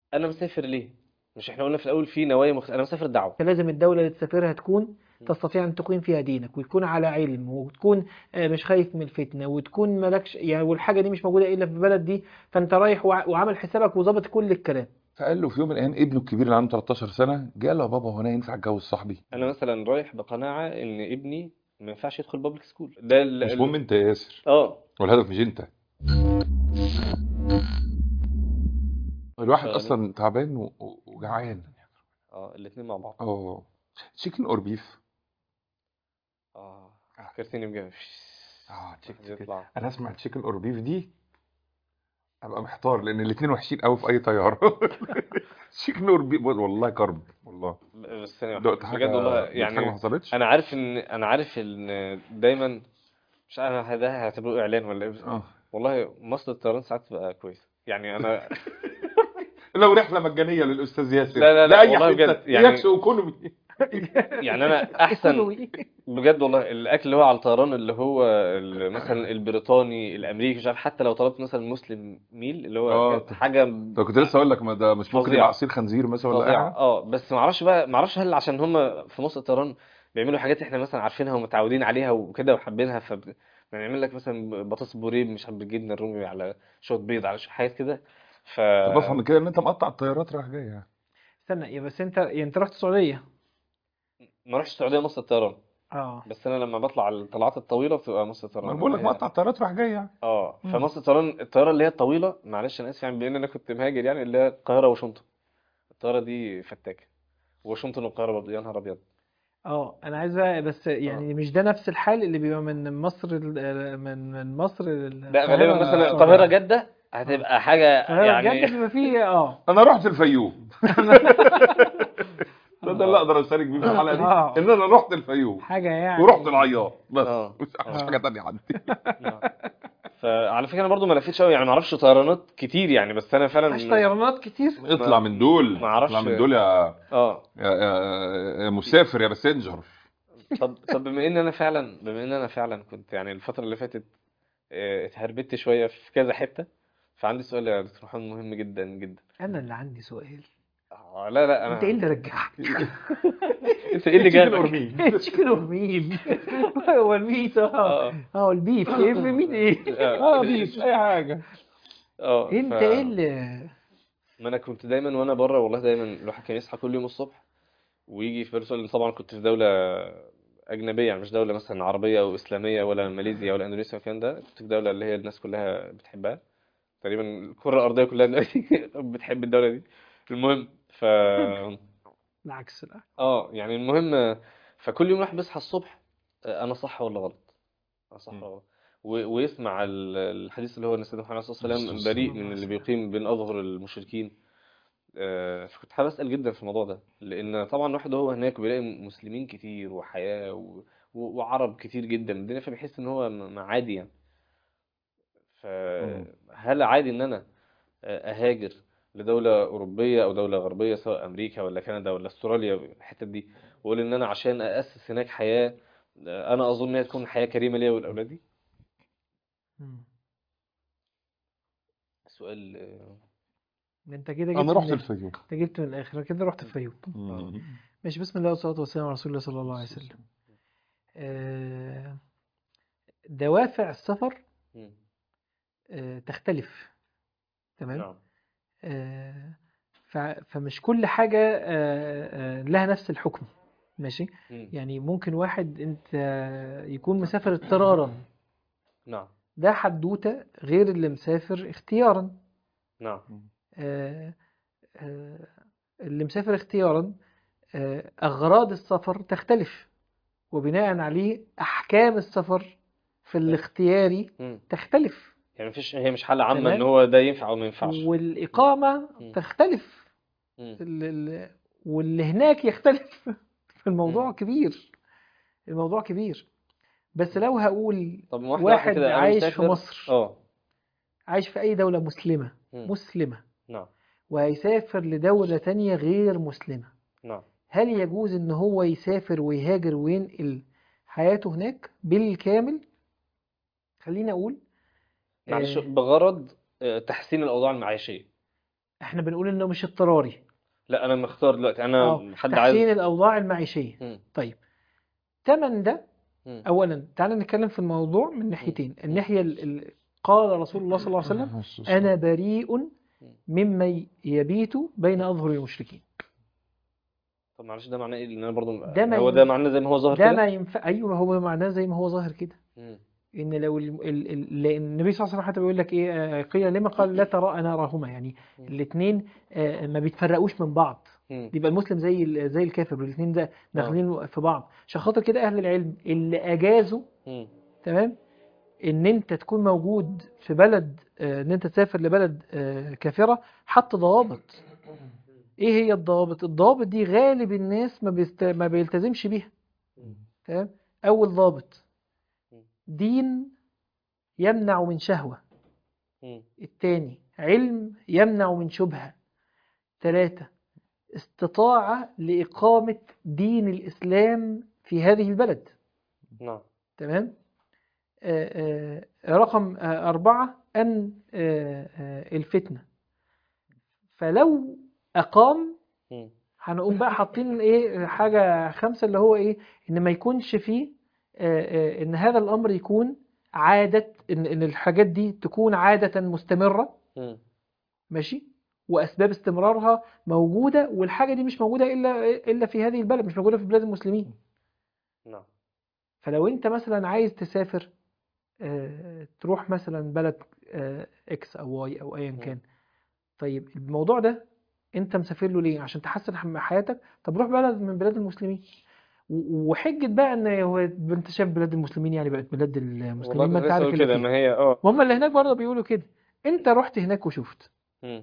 انا مسافر ليه مش احنا قلنا في الاول في نوايا مخ... انا مسافر دعوه فلازم الدولة اللي تسافرها تكون تستطيع أن تقيم فيها دينك وتكون على علم وتكون آه، مش خايف من الفتنة وتكون مالكش يعني والحاجة دي مش موجودة إلا في البلد دي فأنت رايح وع- وعامل حسابك وظابط كل الكلام فقال له في يوم من الايام ابنه الكبير اللي عنده 13 سنه جه قال له يا بابا هو انا ينفع اتجوز صاحبي انا مثلا رايح بقناعه ان ابني ما ينفعش يدخل بابليك سكول ده ال... مش ال- مهم انت يا ياسر اه والهدف مش انت الواحد فعلا. اصلا تعبان و- و- وجعان اه الاثنين مع بعض اه تشيكن اور بيف اه فكرتني بجد اه تشيكن يطلع انا اسمع تشيكن اور بيف دي ابقى محتار لان الاثنين وحشين قوي في اي طياره تشيكن اور بيف والله كرب والله بس ثانية دقت واحدة. حاجه بجد والله دقت حاجه ما يعني حصلتش انا عارف ان انا عارف ان دايما مش انا ده هعتبره اعلان ولا ايه اه والله مصر الطيران ساعات تبقى كويسه يعني انا لو رحله مجانيه للاستاذ ياسر لا، لا، لا، لاي والله حته بجد، يعني- يكسو ايكونومي يعني انا احسن بجد والله الاكل اللي هو على الطيران اللي هو ال- مثلا البريطاني الامريكي مش عارف حتى لو طلبت مثلا مسلم ميل اللي هو آه. حاجه طب كنت لسه اقول لك ما ده مش ممكن فظيع. يبقى عصير خنزير مثلا ولا اي فظيعه حاجه اه بس ما اعرفش بقى ما اعرفش هل عشان هم في مصر الطيران بيعملوا حاجات احنا مثلا عارفينها ومتعودين عليها وكده وحابينها ف بنعمل لك مثلا بطاطس بوريه مش عارف بالجبنه الرومي على شويه بيض على شويه حاجات كده ف طب بفهم من كده ان انت مقطع الطيارات رايح جاي يعني استنى يا بس أنت يعني أنت رحت السعودية ما اروحش السعوديه مصر الطيران اه بس انا لما بطلع على الطلعات الطويله بتبقى مصر ما الطيران انا بقول لك هي- مقطع الطيارات رايح جاي يعني اه مم. فمصر الطيران الطياره اللي هي الطويله معلش انا اسف يعني بان انا كنت مهاجر يعني اللي هي القاهره واشنطن الطياره دي فتاكه واشنطن والقاهره برضه يا نهار ابيض اه انا عايز بقى بس يعني مش ده نفس الحال اللي بيبقى من مصر ال- من من مصر لا غالبا مثلا القاهرة القاهره جده هتبقى حاجه القاهرة يعني بجد بيبقى فيه اه انا رحت الفيوم ده ده اللي اقدر اشارك بيه في الحلقه آه. دي ان انا رحت الفيوم حاجة يعني ورحت العياط بس اه مش مش آه. حاجه تانية عندي نعم. فعلى فكره انا برضو ما لفيتش قوي يعني ما اعرفش طيرانات كتير يعني بس انا فعلا مفيش طيرانات كتير اطلع من دول ما أعرفش. اطلع من دول يا اه يا, يا, يا مسافر يا باسنجر طب طب بما ان انا فعلا بما ان انا فعلا كنت يعني الفتره اللي فاتت آه، اتهربت شويه في كذا حته فعندي سؤال يا دكتور محمد مهم جدا جدا انا اللي عندي سؤال آه لا لا انا انت ايه اللي رجعك انت ايه اللي تشيكن جابك أورمين. تشيكن مين هو الميت اه اه اه البيف ايه مين ايه اه بيس اي حاجه اه انت ف- ايه اللي ما انا كنت دايما وانا بره والله دايما الواحد كان يصحى كل يوم الصبح ويجي في باله سؤال طبعا كنت في دوله اجنبيه يعني مش دوله مثلا عربيه او اسلاميه ولا ماليزيا ولا اندونيسيا والكلام ده كنت في دوله اللي هي الناس كلها بتحبها تقريبا الكره الارضيه كلها دلوقتي بتحب الدوله دي المهم ف العكس لا اه يعني المهم فكل يوم الواحد بيصحى الصبح آه، انا صح ولا غلط انا صح مم. ولا غلط و- ويسمع ال- الحديث اللي هو ان سيدنا محمد صلى الله عليه وسلم بريء من اللي بيقيم بين اظهر المشركين آه، فكنت حابب اسال جدا في الموضوع ده لان طبعا الواحد وهو هناك بيلاقي مسلمين كتير وحياه و... و- وعرب كتير جدا من الدنيا فبيحس ان هو م- م- عادي يعني فهل عادي ان انا آه، اهاجر لدولة أوروبية أو دولة غربية سواء أمريكا ولا كندا ولا أستراليا الحتت دي وأقول إن أنا عشان أأسس هناك حياة آه، أنا أظن إنها تكون حياة كريمة ليا ولأولادي مم. سؤال آه، انت كده انا جبت رحت من الفيوم انت جبت من الاخر أنا كده رحت الفيوم ماشي بسم الله والصلاة والسلام على رسول الله صلى الله عليه وسلم آه، دوافع السفر مم. آه، تختلف تمام نعم آه، ف- فمش كل حاجة آه، آه، لها نفس الحكم ماشي مم. يعني ممكن واحد انت يكون مسافر اضطرارا نعم ده حدوتة غير اللي مسافر اختيارا نعم آه، آه، اللي مسافر اختيارا آه، أغراض السفر تختلف وبناء عليه أحكام السفر في الاختياري مم. تختلف يعني مفيش هي مش حالة عامة تمام. إن هو ده ينفع أو ما ينفعش والإقامة مم. تختلف مم. ال- ال- واللي هناك يختلف فالموضوع مم. كبير الموضوع كبير بس لو هقول طب واحدة واحد واحدة كده أنا عايش في مسافر مصر اه عايش في أي دولة مسلمة مم. مسلمة نعم وهيسافر لدولة تانية غير مسلمة نعم هل يجوز إن هو يسافر ويهاجر وينقل حياته هناك بالكامل خلينا أقول معلش آه، بغرض آه، تحسين الأوضاع المعيشية احنا بنقول انه مش اضطراري لا انا مختار دلوقتي اه انا حد تحسين عايز الاوضاع المعيشيه مم. طيب تمن ده مم. اولا تعالى نتكلم في الموضوع من ناحيتين الناحيه ال... ال... قال رسول الله صلى الله عليه وسلم انا بريء ممن يبيت بين اظهر المشركين طب معلش ده معناه ايه لان انا برضو ده ما هو ين- ده معناه زي ما هو ظاهر ده كده ما ينفع ايوه هو معناه زي ما هو ظاهر كده مم. ان لو ال... ال... ال... لان النبي صلى الله عليه وسلم حتى بيقول لك ايه آه، قيل لما قال لا ترى نارهما يعني مم. الاثنين ما بيتفرقوش من بعض مم. يبقى المسلم زي ال- زي الكافر الاثنين ده داخلين في بعض عشان خاطر كده اهل العلم اللي اجازوا مم. تمام ان انت تكون موجود في بلد آه، ان انت تسافر لبلد آه، كافره حط ضوابط ايه هي الضوابط الضوابط دي غالب الناس ما بيست... ما بيلتزمش بيها تمام اول ضابط دين يمنع من شهوه مم. التاني علم يمنع من شبهه ثلاثة استطاعة لإقامة دين الإسلام في هذه البلد نعم تمام آه، آه، رقم آه، أربعة أن آه، آه، الفتنة فلو أقام مم. هنقوم بقى حاطين إيه حاجة خمسة اللي هو إيه إن ما يكونش فيه آه، آه، إن هذا الأمر يكون عادة إن إن الحاجات دي تكون عادة مستمرة مم. ماشي وأسباب استمرارها موجودة والحاجة دي مش موجودة إلا إلا في هذه البلد مش موجودة في بلاد المسلمين نعم فلو انت مثلا عايز تسافر آه، تروح مثلا بلد آه، اكس او واي او ايا مم. كان طيب الموضوع ده انت مسافر له ليه عشان تحسن ح- حياتك طب روح بلد من بلاد المسلمين و- وحجة بقى ان هو انت شايف بلاد المسلمين يعني بقت بلاد والله المسلمين ما كنت انت لسه عارف اقول اللي كده فيه ما هي اه ما هم اللي هناك برضه بيقولوا كده انت رحت هناك وشفت مم.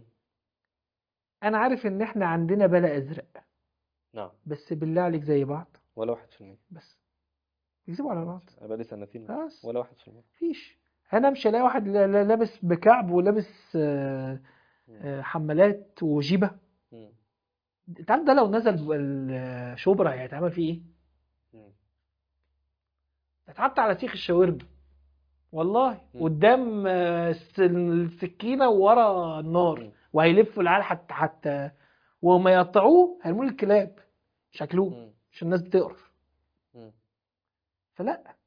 انا عارف ان احنا عندنا بلا ازرق نعم بس بالله عليك زي بعض ولا واحد في المية بس يكذبوا على بعض انا بقالي سنتين بس ولا واحد في المية مفيش انا مش الاقي واحد لا- لا- لابس بكعب ولابس آه، آه، حمالات وجيبه مم. انت عارف ده لو نزل ال- شبرا هيتعمل فيه ايه؟ مم. هيتحط على سيخ الشاورما والله مم. قدام آه، الس- السكينه وورا النار مم. وهيلفوا العيال حتى حتى وما يقطعوه هيرموه للكلاب شكلوه مم. عشان الناس بتقرف مم. فلا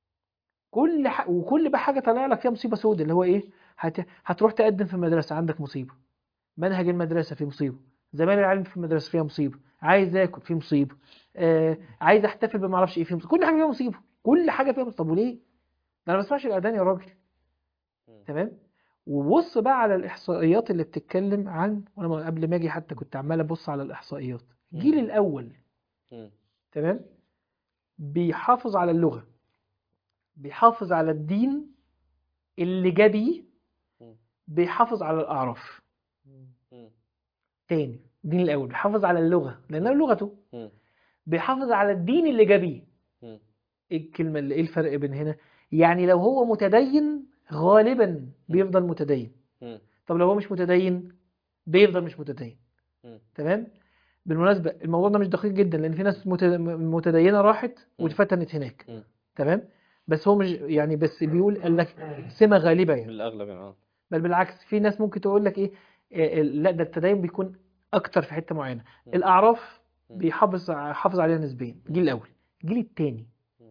كل ح... وكل بقى حاجه طالع لك فيها مصيبه سوداء اللي هو ايه هت... هتروح تقدم في المدرسه عندك مصيبه منهج المدرسه فيه مصيبه زمان العلم في المدرسه فيها مصيبه عايز اكل فيه مصيبه آه... عايز احتفل بما اعرفش ايه فيه مصيبه كل حاجه فيها مصيبه كل حاجه فيها مصيبه طب وليه ده انا ما بسمعش الاذان يا راجل مم. تمام وبص بقى على الاحصائيات اللي بتتكلم عن وانا قبل ما اجي حتى كنت عمال ابص على الاحصائيات الجيل مم. الاول مم. تمام بيحافظ على اللغة بيحافظ على الدين اللي جا بيه مم. بيحافظ على الأعراف مم. تاني الدين الأول بيحافظ على اللغة لأنها لغته مم. بيحافظ على الدين اللي جا بيه مم. ايه الكلمة اللي ايه الفرق بين هنا يعني لو هو متدين غالبا بيفضل متدين مم. طب لو هو مش متدين بيفضل مش متدين مم. تمام بالمناسبة الموضوع ده مش دقيق جدا لأن في ناس مت- متدينة راحت مم. واتفتنت هناك مم. تمام بس هو مش يعني بس بيقول قال لك سمة غالبة يعني بالاغلب يعني اه بل بالعكس في ناس ممكن تقول لك ايه آه، لا ده التدين بيكون اكتر في حتة معينة مم. الاعراف مم. بيحافظ حافظ عليها نسبيا الجيل الاول الجيل الثاني مم.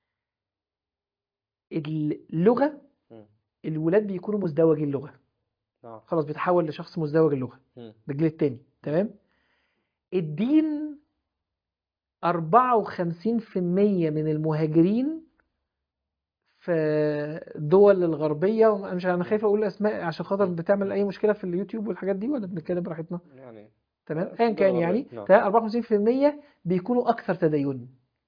اللغة مم. الولاد بيكونوا مزدوجي اللغة نعم خلاص بيتحول لشخص مزدوج اللغة مم. ده الجيل الثاني تمام الدين 54% من المهاجرين في الدول الغربية أنا مش أنا خايف أقول أسماء عشان خاطر بتعمل أي مشكلة في اليوتيوب والحاجات دي ولا بنتكلم براحتنا يعني تمام في أيا الدول كان يعني الغربية، نعم. تمام 54% بيكونوا أكثر تدين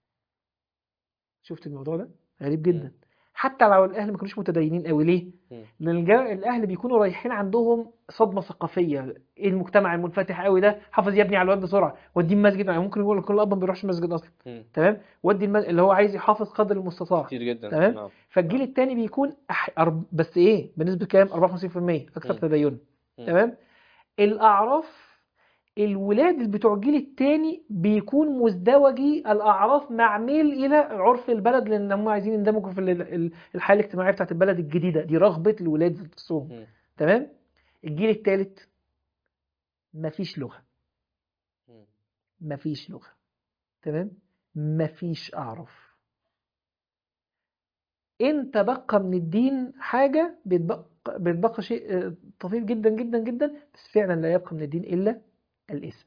شفت الموضوع ده غريب جدا حتى لو الأهل ما كانوش متدينين قوي ليه؟ مم. لأن الجا- الأهل بيكونوا رايحين عندهم صدمة ثقافية إيه المجتمع المنفتح قوي ده حافظ يا ابني على الواد بسرعة وديه المسجد يعني ممكن يقول كل أب ما بيروحش المسجد أصلا مم. تمام ودي الم... اللي هو عايز يحافظ قدر المستطاع كتير جدا تمام. نعم فالجيل الثاني بيكون أح... أرب... بس ايه بنسبة كام 54% اكثر مم. تدينا مم. تمام الاعراف الولاد اللي بتوع الجيل الثاني بيكون مزدوجي الاعراف مع ميل الى عرف البلد لان هم عايزين يندمجوا في ال- ال- الحياه الاجتماعيه بتاعت البلد الجديده دي رغبه الولاد ذات نفسهم مم. تمام الجيل الثالث مفيش لغة مم. مفيش لغة تمام مفيش أعرف إن تبقى من الدين حاجة بيتبقى, بيتبقى شيء آه، طفيف جدا جدا جدا بس فعلا لا يبقى من الدين إلا الاسم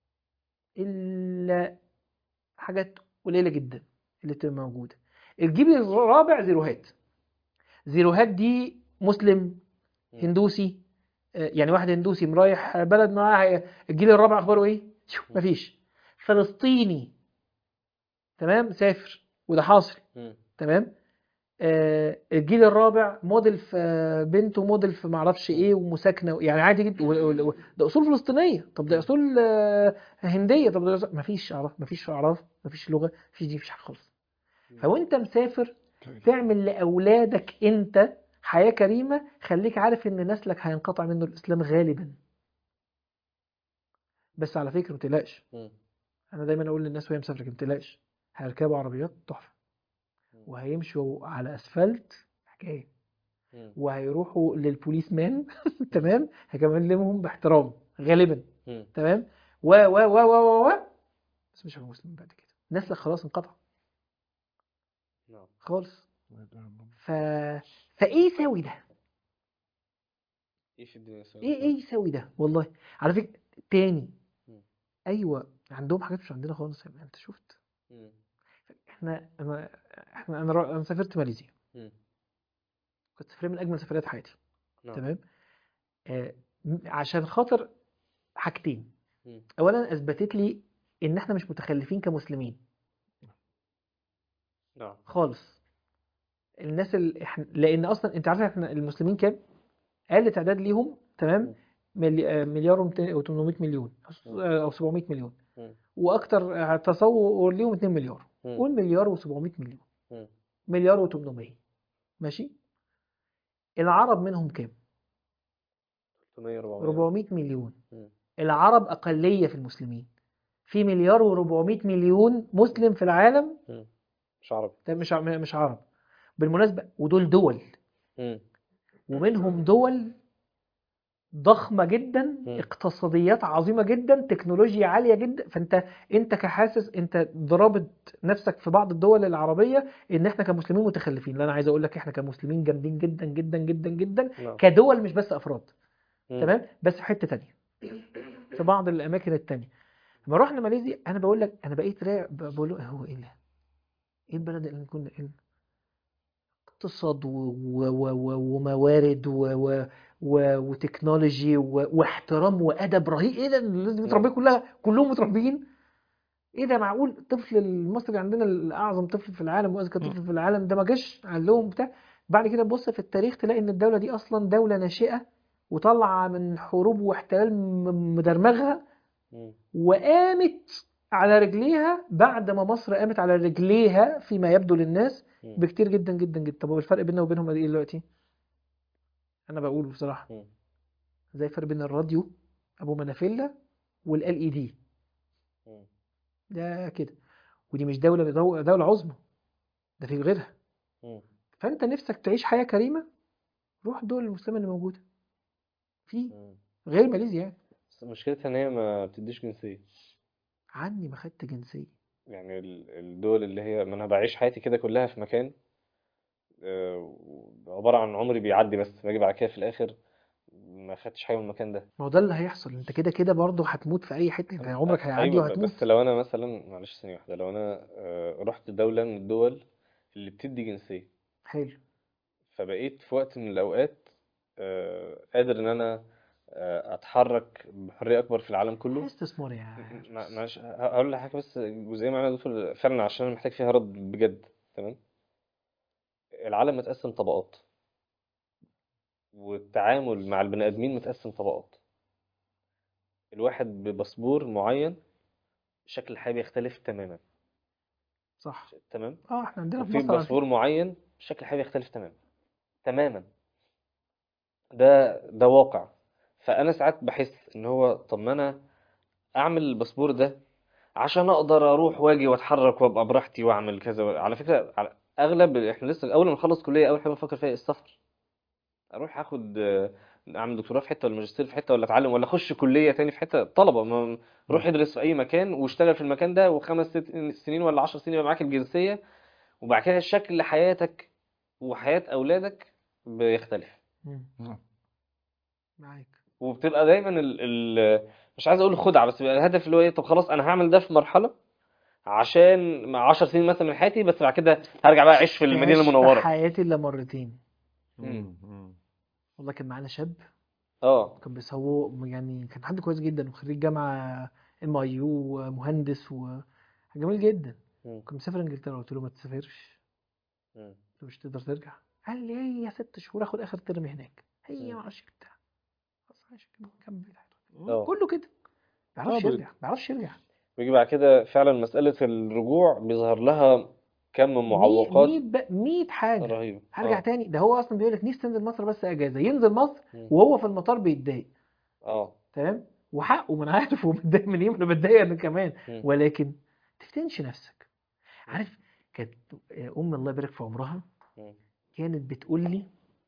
إلا حاجات قليلة جدا اللي تبقى موجودة الجيل الرابع زيروهات زيروهات دي مسلم مم. هندوسي آه، يعني واحد هندوسي رايح بلد معاه الجيل الرابع اخباره ايه؟ شو، مم. مفيش فلسطيني تمام سافر وده حاصل مم. تمام آه الجيل الرابع موديل في آه، بنته موديل في معرفش ايه ومساكنه يعني عادي جدا و- و- و- ده اصول فلسطينيه طب ده اصول آه هنديه طب ده مفيش اعراف مفيش اعراف مفيش لغه مفيش دي مفيش حاجه خالص فوانت مسافر تعمل لاولادك انت حياه كريمه خليك عارف ان نسلك هينقطع منه الاسلام غالبا بس على فكره ما تقلقش مم. انا دايما اقول للناس وهي مسافره كده، ما تقلقش هيركبوا عربيات تحفه مم. وهيمشوا على اسفلت حكايه مم. وهيروحوا للبوليس مان تمام هيكلمهم باحترام غالبا مم. تمام و و و و و و بس مش هيبقوا مسلمين بعد كده نسلك خلاص انقطع نعم خالص ف فايه يساوي ده ايه في الدنيا يسوي ايه ايه يساوي ده والله على فكره تاني مم. ايوه عندهم حاجات مش عندنا خالص يعني انت شفت مم. احنا انا احنا انا را- انا سافرت ماليزيا مم. كنت سفرية من اجمل سفريات حياتي نعم تمام آه م- عشان خاطر حاجتين مم. اولا اثبتت لي ان احنا مش متخلفين كمسلمين نعم خالص الناس اللي احنا لان اصلا انت عارف احنا المسلمين كام اقل تعداد ليهم تمام مم. ملي- آه، مليار و800 مليون مم. او 700 مليون مم. واكتر آه، تصور ليهم 2 مليار مم. قول مليار و700 مليون مم. مليار و800 ماشي العرب منهم كام 300 400 400 مليون مم. العرب أقلية في المسلمين في مليار و400 مليون مسلم في العالم مم. مش عربي ده مش ع- مش عرب بالمناسبة ودول دول مم. ومنهم دول ضخمة جدا مم. اقتصاديات عظيمة جدا تكنولوجيا عالية جدا فانت انت كحاسس انت ضربت نفسك في بعض الدول العربية ان احنا كمسلمين متخلفين لا انا عايز اقول لك احنا كمسلمين جامدين جدا جدا جدا جدا نعم كدول مش بس افراد مم. تمام بس في حته تانية في بعض الاماكن التانية لما رحنا ماليزيا انا بقول لك انا بقيت رايق ب- بقول له هو ايه ده؟ ايه البلد اللي كنا ايه اقتصاد و- و- و- و- وموارد و- و- و- وتكنولوجي و- واحترام وادب رهيب ايه ده الناس دي متربيه كلها كلهم متربيين ايه ده معقول الطفل المصري عندنا الاعظم طفل في العالم واذكى طفل في العالم ده ما جاش علهم بتاع بعد كده تبص في التاريخ تلاقي ان الدوله دي اصلا دوله ناشئه وطالعه من حروب واحتلال م- مدرمغها مم. وقامت على رجليها بعد ما مصر قامت على رجليها فيما يبدو للناس مم. بكتير جدا جدا جدا طب هو الفرق بيننا وبينهم ايه دلوقتي انا بقول بصراحه مم. زي الفرق بين الراديو ابو منافيلا والال اي دي مم. ده كده ودي مش دوله دو- دوله عظمى ده في غيرها مم. فانت نفسك تعيش حياه كريمه روح الدول المسلمه اللي موجوده في مم. غير ماليزيا يعني بس مشكلتها ان هي ما بتديش جنسية عني ما خدت جنسيه يعني ال- الدول اللي هي ما انا بعيش حياتي كده كلها في مكان آه، عبارة عن عمري بيعدي بس باجي بعد كده في الاخر ما خدتش حاجة من المكان ده ما هو ده اللي هيحصل انت كده كده برضه هتموت في اي حته انت عمرك هيعدي ايوه وهتموت بس لو انا مثلا معلش ثانية واحدة لو انا آه، رحت دولة من الدول اللي بتدي جنسية حلو فبقيت في وقت من الأوقات آه، قادر إن أنا آه، أتحرك بحرية أكبر في العالم كله استثمار يا ما- معلش ه- هقول لك حاجة بس جزئية معينة يا دكتور فعلا عشان أنا محتاج فيها رد بجد تمام العالم متقسم طبقات والتعامل مع البني آدمين متقسم طبقات الواحد بباسبور معين شكل الحياة بيختلف تماما صح تمام اه احنا عندنا في وفي مصر على باسبور معين شكل الحياة بيختلف تماما تماما ده ده واقع فأنا ساعات بحس إن هو طب ما أنا أعمل الباسبور ده عشان أقدر أروح وأجي وأتحرك وأبقى براحتي وأعمل كذا على فكرة على أغلب إحنا لسه أول ما نخلص كلية أول حاجة بنفكر فيها السفر أروح آخد آه، اعمل دكتوراه في حته ولا ماجستير في حته ولا اتعلم ولا اخش كليه تاني في حته طلبه ما روح ادرس في اي مكان واشتغل في المكان ده وخمس ست سنين ولا عشر سنين يبقى معاك الجنسيه وبعد كده شكل حياتك وحياه اولادك بيختلف مم. نعم. معاك وبتبقى دايما ال ال مش عايز اقول خدعه بس بيبقى الهدف اللي هو ايه طب خلاص انا هعمل ده في مرحله عشان مع 10 سنين مثلا من حياتي بس بعد كده هرجع بقى اعيش في المدينه تعيش في المنوره حياتي الا مرتين مم. مم. والله كان معانا شاب اه كان بيسوق يعني كان حد كويس جدا وخريج جامعة ام اي يو ومهندس وجميل جدا مم. كان مسافر انجلترا قلت له ما تسافرش مم. قلت له مش تقدر ترجع قال لي هي ست شهور اخد اخر ترم هناك هي مم. ما اعرفش بتاع خلاص ماشي كمل حياتك. اه كله كده ما بيعرفش آه، يرجع ما بيعرفش يرجع ويجي بعد كده فعلا مسألة الرجوع بيظهر لها كم من معوقات 100 100 حاجة رهيبة هرجع اه تاني ده هو اصلا بيقول لك نفسي تنزل مصر بس اجازة ينزل مصر مم. وهو في المطار بيتضايق اه تمام وحقه ما انا عارف هو متضايق من ايه ما انا بتضايق انا كمان مم. ولكن تفتنش نفسك عارف كانت ام الله يبارك في عمرها مم. كانت بتقول لي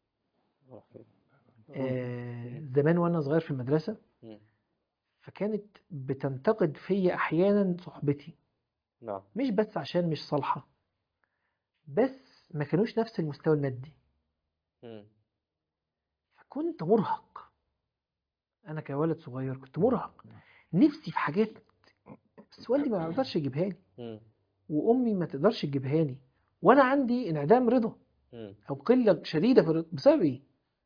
آه زمان وانا صغير في المدرسه مم. فكانت بتنتقد فيا احيانا صحبتي نعم مش بس عشان مش صالحه بس ما كانوش نفس المستوى المادي مم. فكنت مرهق انا كولد صغير كنت مرهق نفسي في حاجات بس والدي ما يقدرش يجيبها لي مم. وامي ما تقدرش تجيبها لي وانا عندي انعدام رضا مم. او قله شديده في الرضا بسبب ايه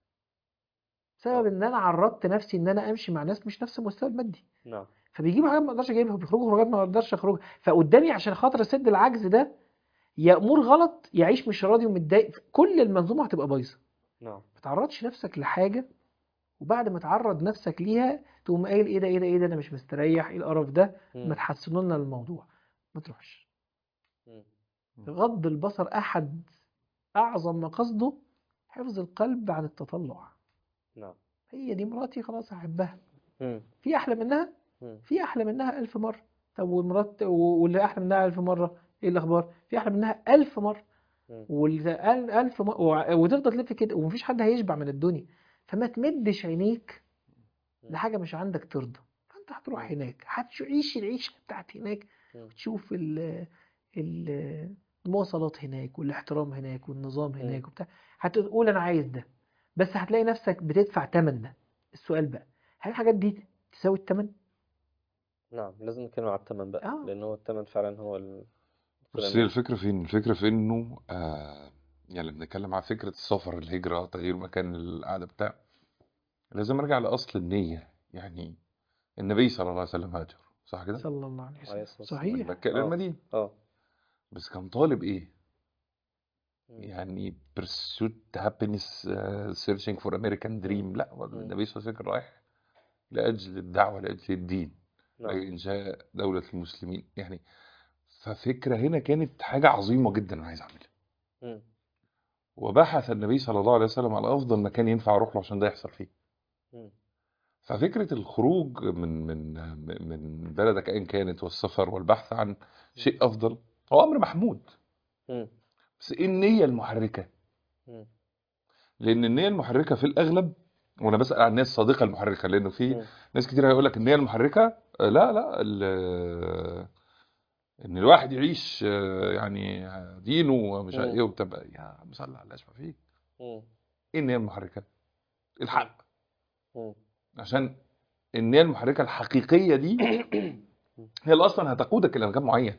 بسبب ان انا عرضت نفسي ان انا امشي مع ناس مش نفس المستوى المادي نعم فبيجيبوا حاجات ما اقدرش اجيبها وبيخرجوا خروجات ما اقدرش اخرجها فقدامي عشان خاطر اسد العجز ده يا امور غلط يعيش مش راضي ومتضايق كل المنظومه هتبقى بايظه نعم ما تعرضش نفسك لحاجه وبعد ما تعرض نفسك ليها تقوم قايل ايه ده ايه ده ايه ده انا مش مستريح ايه القرف ده ما مم. تحسنوا لنا الموضوع ما تروحش مم. غض البصر احد اعظم مقاصده حفظ القلب عن التطلع نعم هي دي مراتي خلاص هحبها مم. في احلى منها مم. في احلى منها ألف مرة طب والمرات و- واللي احلى منها ألف مرة ايه الاخبار في احلى منها ألف مرة مم. واللي أقل ألف مرة وع- وتفضل تلف كده ومفيش حد هيشبع من الدنيا فما تمدش عينيك لحاجة مش عندك ترضى فانت هتروح مم. هناك هتعيش العيشة بتاعت هناك مم. وتشوف ال ال المواصلات هناك والاحترام هناك والنظام مم. هناك وبتاع هتقول انا عايز ده بس هتلاقي نفسك بتدفع تمن ده السؤال بقى هل الحاجات دي تساوي التمن؟ نعم لازم نتكلم على الثمن بقى اه لأن هو الثمن فعلا هو ال... بس هي الفكرة فين؟ الفكرة في إنه آه يعني لما بنتكلم على فكرة السفر الهجرة تغيير مكان القعدة بتاع لازم أرجع لأصل النية يعني النبي صلى الله عليه وسلم هاجر صح كده؟ صلى الله عليه عليه وسلم الصلاة والسلام. من صحيح مكة إلى اه المدينة اه بس كان طالب إيه؟ مم. يعني pursuit happiness uh, searching for American dream لا هو مم. النبي صلى الله عليه وسلم كان رايح لأجل الدعوة لأجل الدين نعم لإنشاء دولة المسلمين يعني ففكرة هنا كانت حاجة عظيمة جدا أنا عايز أعملها مم. وبحث النبي صلى الله عليه وسلم على أفضل مكان ينفع أروح له عشان ده يحصل فيه مم. ففكرة الخروج من من من بلدك أيا كانت والسفر والبحث عن شيء أفضل هو أمر محمود مم. بس إيه النية المحركة؟ مم. لأن النية المحركة في الأغلب وأنا بسأل عن الناس الصادقة المحركة لأنه في مم. ناس كتير هيقول لك النية المحركة آه، لا لا ال- إن الواحد يعيش آه، يعني دينه ومش عارف مم. إيه وبتبقى يا عم صل على الأشبه فيه مم. إيه النية المحركة؟ الحق مم. عشان النية المحركة الحقيقية دي هي اللي أصلا هتقودك إلى مكان معين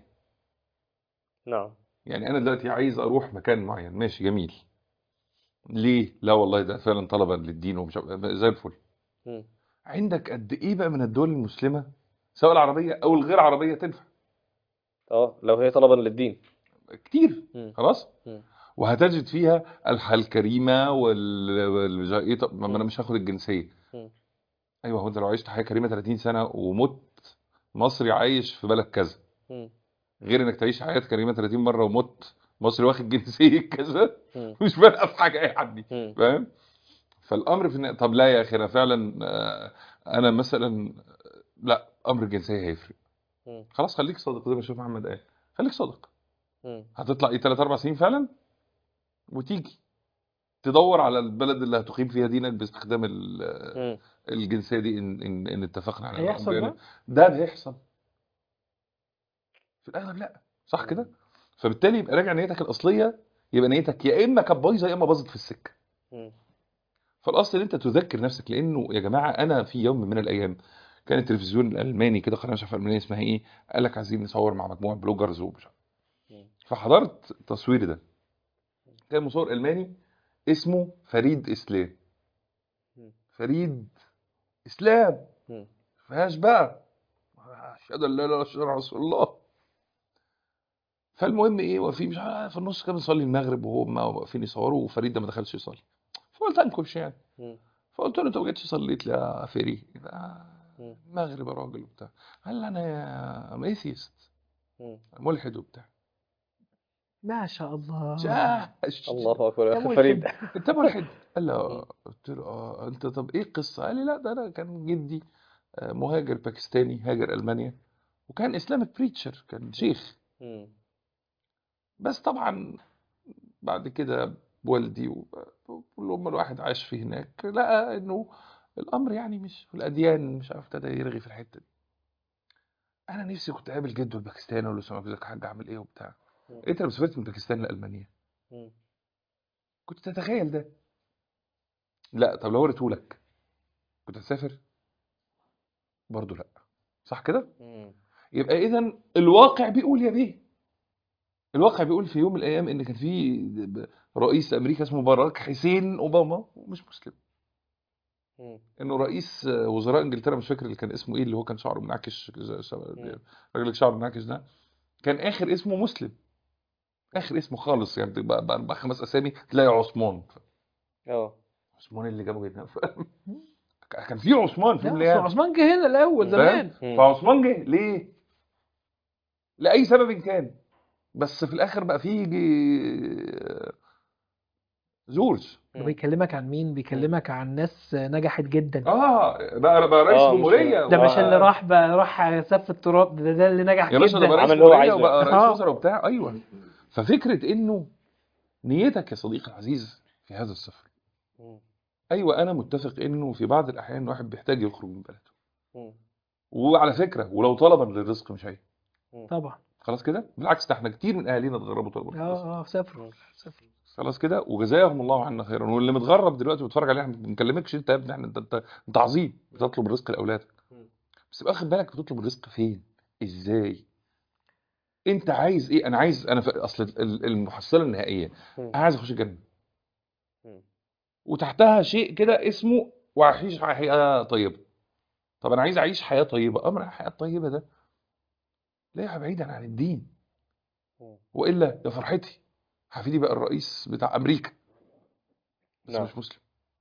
نعم يعني أنا دلوقتي عايز أروح مكان معين ماشي جميل ليه؟ لا والله ده فعلا طلبا للدين ومش عارف- زي الفل مم. عندك قد إيه بقى من الدول المسلمة سواء العربية أو الغير عربية تنفع اه لو هي طلبا للدين كتير مم. خلاص مم. وهتجد فيها الحياة الكريمة وال وال- إيه طب ما أنا مم. مش هاخد الجنسية مم. أيوه هو أنت لو عشت حياة كريمة 30 سنة ومت مصري عايش في بلد كذا مم. غير انك تعيش حياة كريمة 30 مرة ومت مصري واخد جنسية كذا مم. مش فارقة في حاجة اي حد دي مم. فاهم فالامر في إن- طب لا يا اخي انا فعلا آه، انا مثلا آه، لا امر الجنسية هيفرق مم. خلاص خليك صادق زي ما شوف محمد قال خليك صادق مم. هتطلع ايه 3 4 سنين فعلا وتيجي تدور على البلد اللي هتقيم فيها دينك باستخدام ال- مم. الجنسيه دي ان ان ان اتفقنا على هيحصل يعني ده؟ ده بيحصل في الاغلب لا صح كده فبالتالي يبقى راجع نيتك الاصليه يبقى نيتك يا اما كانت بايظه يا اما باظت في السكه مم. فالاصل ان انت تذكر نفسك لانه يا جماعه انا في يوم من الايام كان التلفزيون الالماني كده قناه مش عارف المانيه اسمها ايه قال لك عايزين نصور مع مجموعه بلوجرز ومش عارف مم. فحضرت التصوير ده كان مصور الماني اسمه فريد اسلام مم. فريد اسلام مم. فيهاش بقى اشهد ان لا اله الا الله أشهد أن رسول الله فالمهم ايه وفي مش عارف في النص كان بيصلي المغرب وهم واقفين يصوروا وفريد ده ما دخلش يصلي فقلت انكبش يعني مم. فقلت له انت ما جيتش صليت لي يا فيري يبقى مم. المغرب يا راجل وبتاع قال لي انا ام ايثيست مم. ملحد وبتاع ما شاء الله جاش الله اكبر يا يا اخي ملحد. فريد انت ملحد قال لي اه قلت له اه انت طب ايه القصه قال لي لا ده انا كان جدي آه، مهاجر باكستاني هاجر المانيا وكان اسلامك بريتشر كان شيخ مم. بس طبعا بعد كده والدي و- ولما الواحد عاش في هناك لقى انه الامر يعني مش في الاديان مش عارف ابتدى يرغي في الحته دي انا نفسي كنت اقابل جده الباكستاني اقول له سلام عليكم يا حاج عامل ايه وبتاع مم. انت لما سافرت من باكستان لالمانيا مم. كنت تتخيل ده لا طب لو وريتهولك كنت هتسافر برضه لا صح كده مم. يبقى اذا الواقع بيقول يا بيه الواقع بيقول في يوم من الايام ان كان في رئيس امريكا اسمه باراك حسين اوباما ومش مسلم مم. انه رئيس وزراء انجلترا مش فاكر اللي كان اسمه ايه اللي هو كان شعره منعكش زي- زي- مم. الراجل اللي شعره منعكش ده كان اخر اسمه مسلم اخر اسمه خالص يعني بقى, بقى, بقى خمس اسامي تلاقي عثمان اه عثمان اللي جابه هنا كان في عثمان في لا، يوم من أصل الايام عثمان جه هنا الاول زمان مم. فعثمان جه ليه؟ لأي سبب كان بس في الآخر بقى فيه يجي جورج ده مم. بيكلمك عن مين بيكلمك عن ناس نجحت جدا اه بقى بقى رئيس آه، مش- جمهورية ده و- مش اللي راح بقى راح سف التراب ده, ده اللي نجح يا باشا ده جدا بقى رئيس عمل اللي هو جمهورية عايزه. وبقى رئيس آه. وزراء وبتاع ايوه ففكرة انه نيتك يا صديقي العزيز في هذا السفر مم. ايوه انا متفق انه في بعض الاحيان الواحد بيحتاج يخرج من بلده مم. وعلى فكرة ولو طلبا للرزق مش عيب طبعا خلاص كده بالعكس ده احنا كتير من اهالينا اتغربوا طلبا للرزق اه اه سافر مم. سافر خلاص كده وجزاهم الله عنا خيرا واللي متغرب دلوقتي وبيتفرج علينا احنا ما بنكلمكش انت يا ابني احنا انت انت, انت عظيم بتطلب الرزق لاولادك مم. بس تبقى واخد بالك بتطلب الرزق فين ازاي انت عايز ايه انا عايز انا ف... اصل ال- المحصله النهائيه مم. انا عايز اخش الجنه مم. وتحتها شيء كده اسمه واعيش حياه طيبه طب انا عايز اعيش حياه طيبه امر الحياه الطيبه ده لا بعيدا عن الدين مم. والا يا فرحتي حفيدي بقى الرئيس بتاع امريكا بس نعم. مش مسلم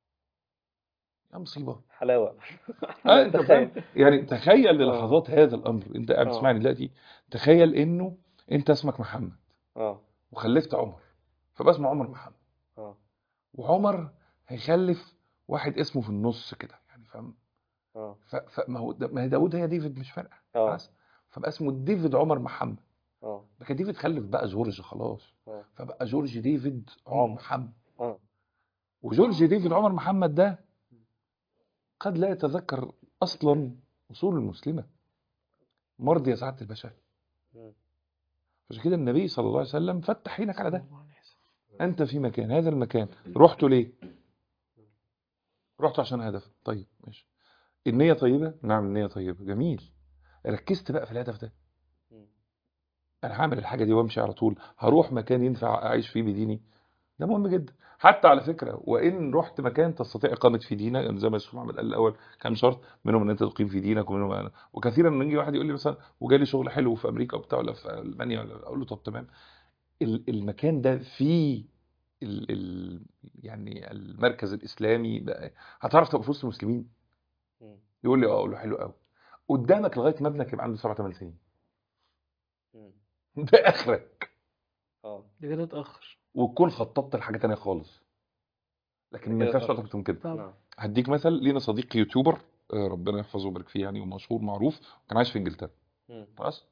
يا مصيبه حلاوة اه انت تخيل. فاهم يعني تخيل للحظات هذا الامر انت قاعد آه. تسمعني دلوقتي تخيل انه انت اسمك محمد اه وخلفت عمر فبقى اسمه عمر محمد اه وعمر هيخلف واحد اسمه في النص كده يعني فاهم اه ف- فما هو ما هي داوود هي ديفيد مش فارقه اه خلاص فبقى اسمه ديفيد عمر محمد اه لكن ديفيد خلف بقى جورج خلاص اه فبقى جورج ديفيد عمر عمر. محمد اه وجورج ديفيد عمر محمد ده قد لا يتذكر اصلا اصول المسلمه مرضي يا سعاده البشر مم. عشان كده النبي صلى الله عليه وسلم فتح عينك على ده انت في مكان هذا المكان رحت ليه رحت عشان هدف طيب ماشي النية طيبة نعم النية طيبة جميل ركزت بقى في الهدف ده مم. انا هعمل الحاجة دي وامشي على طول هروح مكان ينفع اعيش فيه بديني ده مهم جدا حتى على فكرة وان رحت مكان تستطيع اقامة في دينك يعني زي ما الشيخ محمد قال الاول كان شرط منهم ان انت تقيم في دينك ومنهم وكثيرا ان يجي واحد يقول لي مثلا وجالي شغل حلو في امريكا وبتاع ولا في المانيا ولا اقول له طب تمام ال- المكان ده فيه ال ال يعني المركز الاسلامي بقى هتعرف تبقى في وسط المسلمين مم. يقول لي اه اقول له حلو قوي قدامك لغايه ما ابنك يبقى عنده سبع ثمان سنين مم. ده اخرك اه ده كده اتأخر وتكون خططت لحاجه تانية خالص لكن ما كده ينفعش خلاص. تقعد اكتر من كده طبعا نعم هديك مثل لينا صديق يوتيوبر آه، ربنا يحفظه ويبارك فيه يعني ومشهور معروف كان عايش في انجلترا مم. خلاص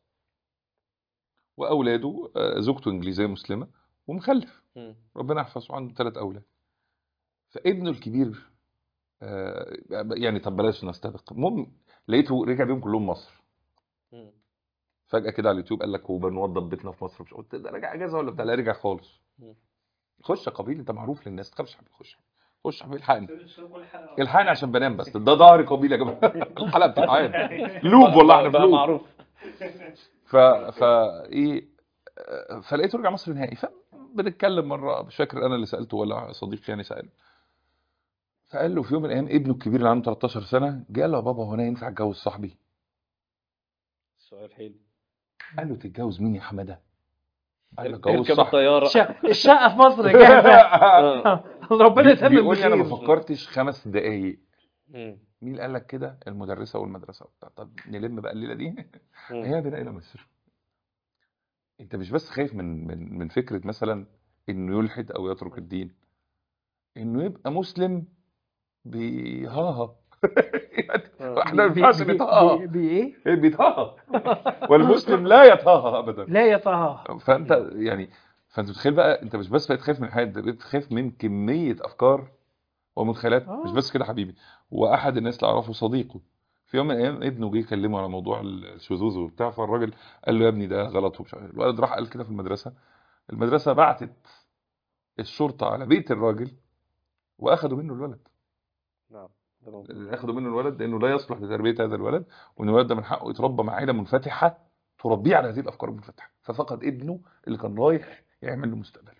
واولاده آه، زوجته انجليزيه مسلمه ومخلف مم. ربنا يحفظه عنده ثلاث اولاد فابنه الكبير آه، يعني طب بلاش نستبق المهم لقيته رجع بيهم كلهم مصر مم. فجأة كده على اليوتيوب قال لك هو بنوضب بيتنا في مصر مش قلت ده راجع اجازة ولا بتاع لا رجع خالص مم. خش يا قبيل انت معروف للناس ما تخافش يا حبيبي خش خش يا حبيبي الحقني الحقني عشان بنام بس ده ظهري قبيل يا جماعه الحلقه بتتعاد لوب والله احنا في بقى لوب معروف ف ف ايه آه، فلقيته رجع مصر نهائي فبنتكلم مره مش فاكر انا اللي سالته ولا صديق يعني ساله فقال له في يوم من الايام ابنه الكبير اللي عنده 13 سنه جه قال له يا بابا هو انا ينفع اتجوز صاحبي؟ سؤال حلو قال له تتجوز مين يا حماده؟ قال له اتجوز اركب صاحبي الطيارة الشقة الشقة في مصر جاهزة آه. ربنا يتمم بيقول لي انا ما بخير فكرتش خمس دقايق مم. مين قال لك كده؟ المدرسه والمدرسه وبتاع طب نلم بقى الليله دي مم. هي بنا الى مصر انت مش بس خايف من من من فكره مثلا انه يلحد او يترك الدين انه يبقى مسلم بيهاها آه. احنا ما بي- ينفعش بي- نتهاها بي- بي ايه؟ إيه بيتهاها والمسلم لا يتهاها ابدا لا يطهى فانت يعني فانت بتخيل بقى انت مش بس بقيت خايف من حاجه انت بقيت خايف من كميه افكار ومدخلات آه. مش بس كده حبيبي واحد الناس اللي اعرفه صديقه في يوم من الايام ابنه جه يكلمه على موضوع الشذوذ وبتاع فالراجل قال له يا ابني ده غلط ومش عارف الولد راح قال كده في المدرسه المدرسه بعتت الشرطه على بيت الراجل واخدوا منه الولد نعم ده موجود. اخدوا منه الولد لانه لا يصلح لتربيه هذا الولد وان الولد ده من حقه يتربى مع عيله منفتحه تربيه على هذه الافكار المنفتحه ففقد ابنه اللي كان رايح يعمل له مستقبل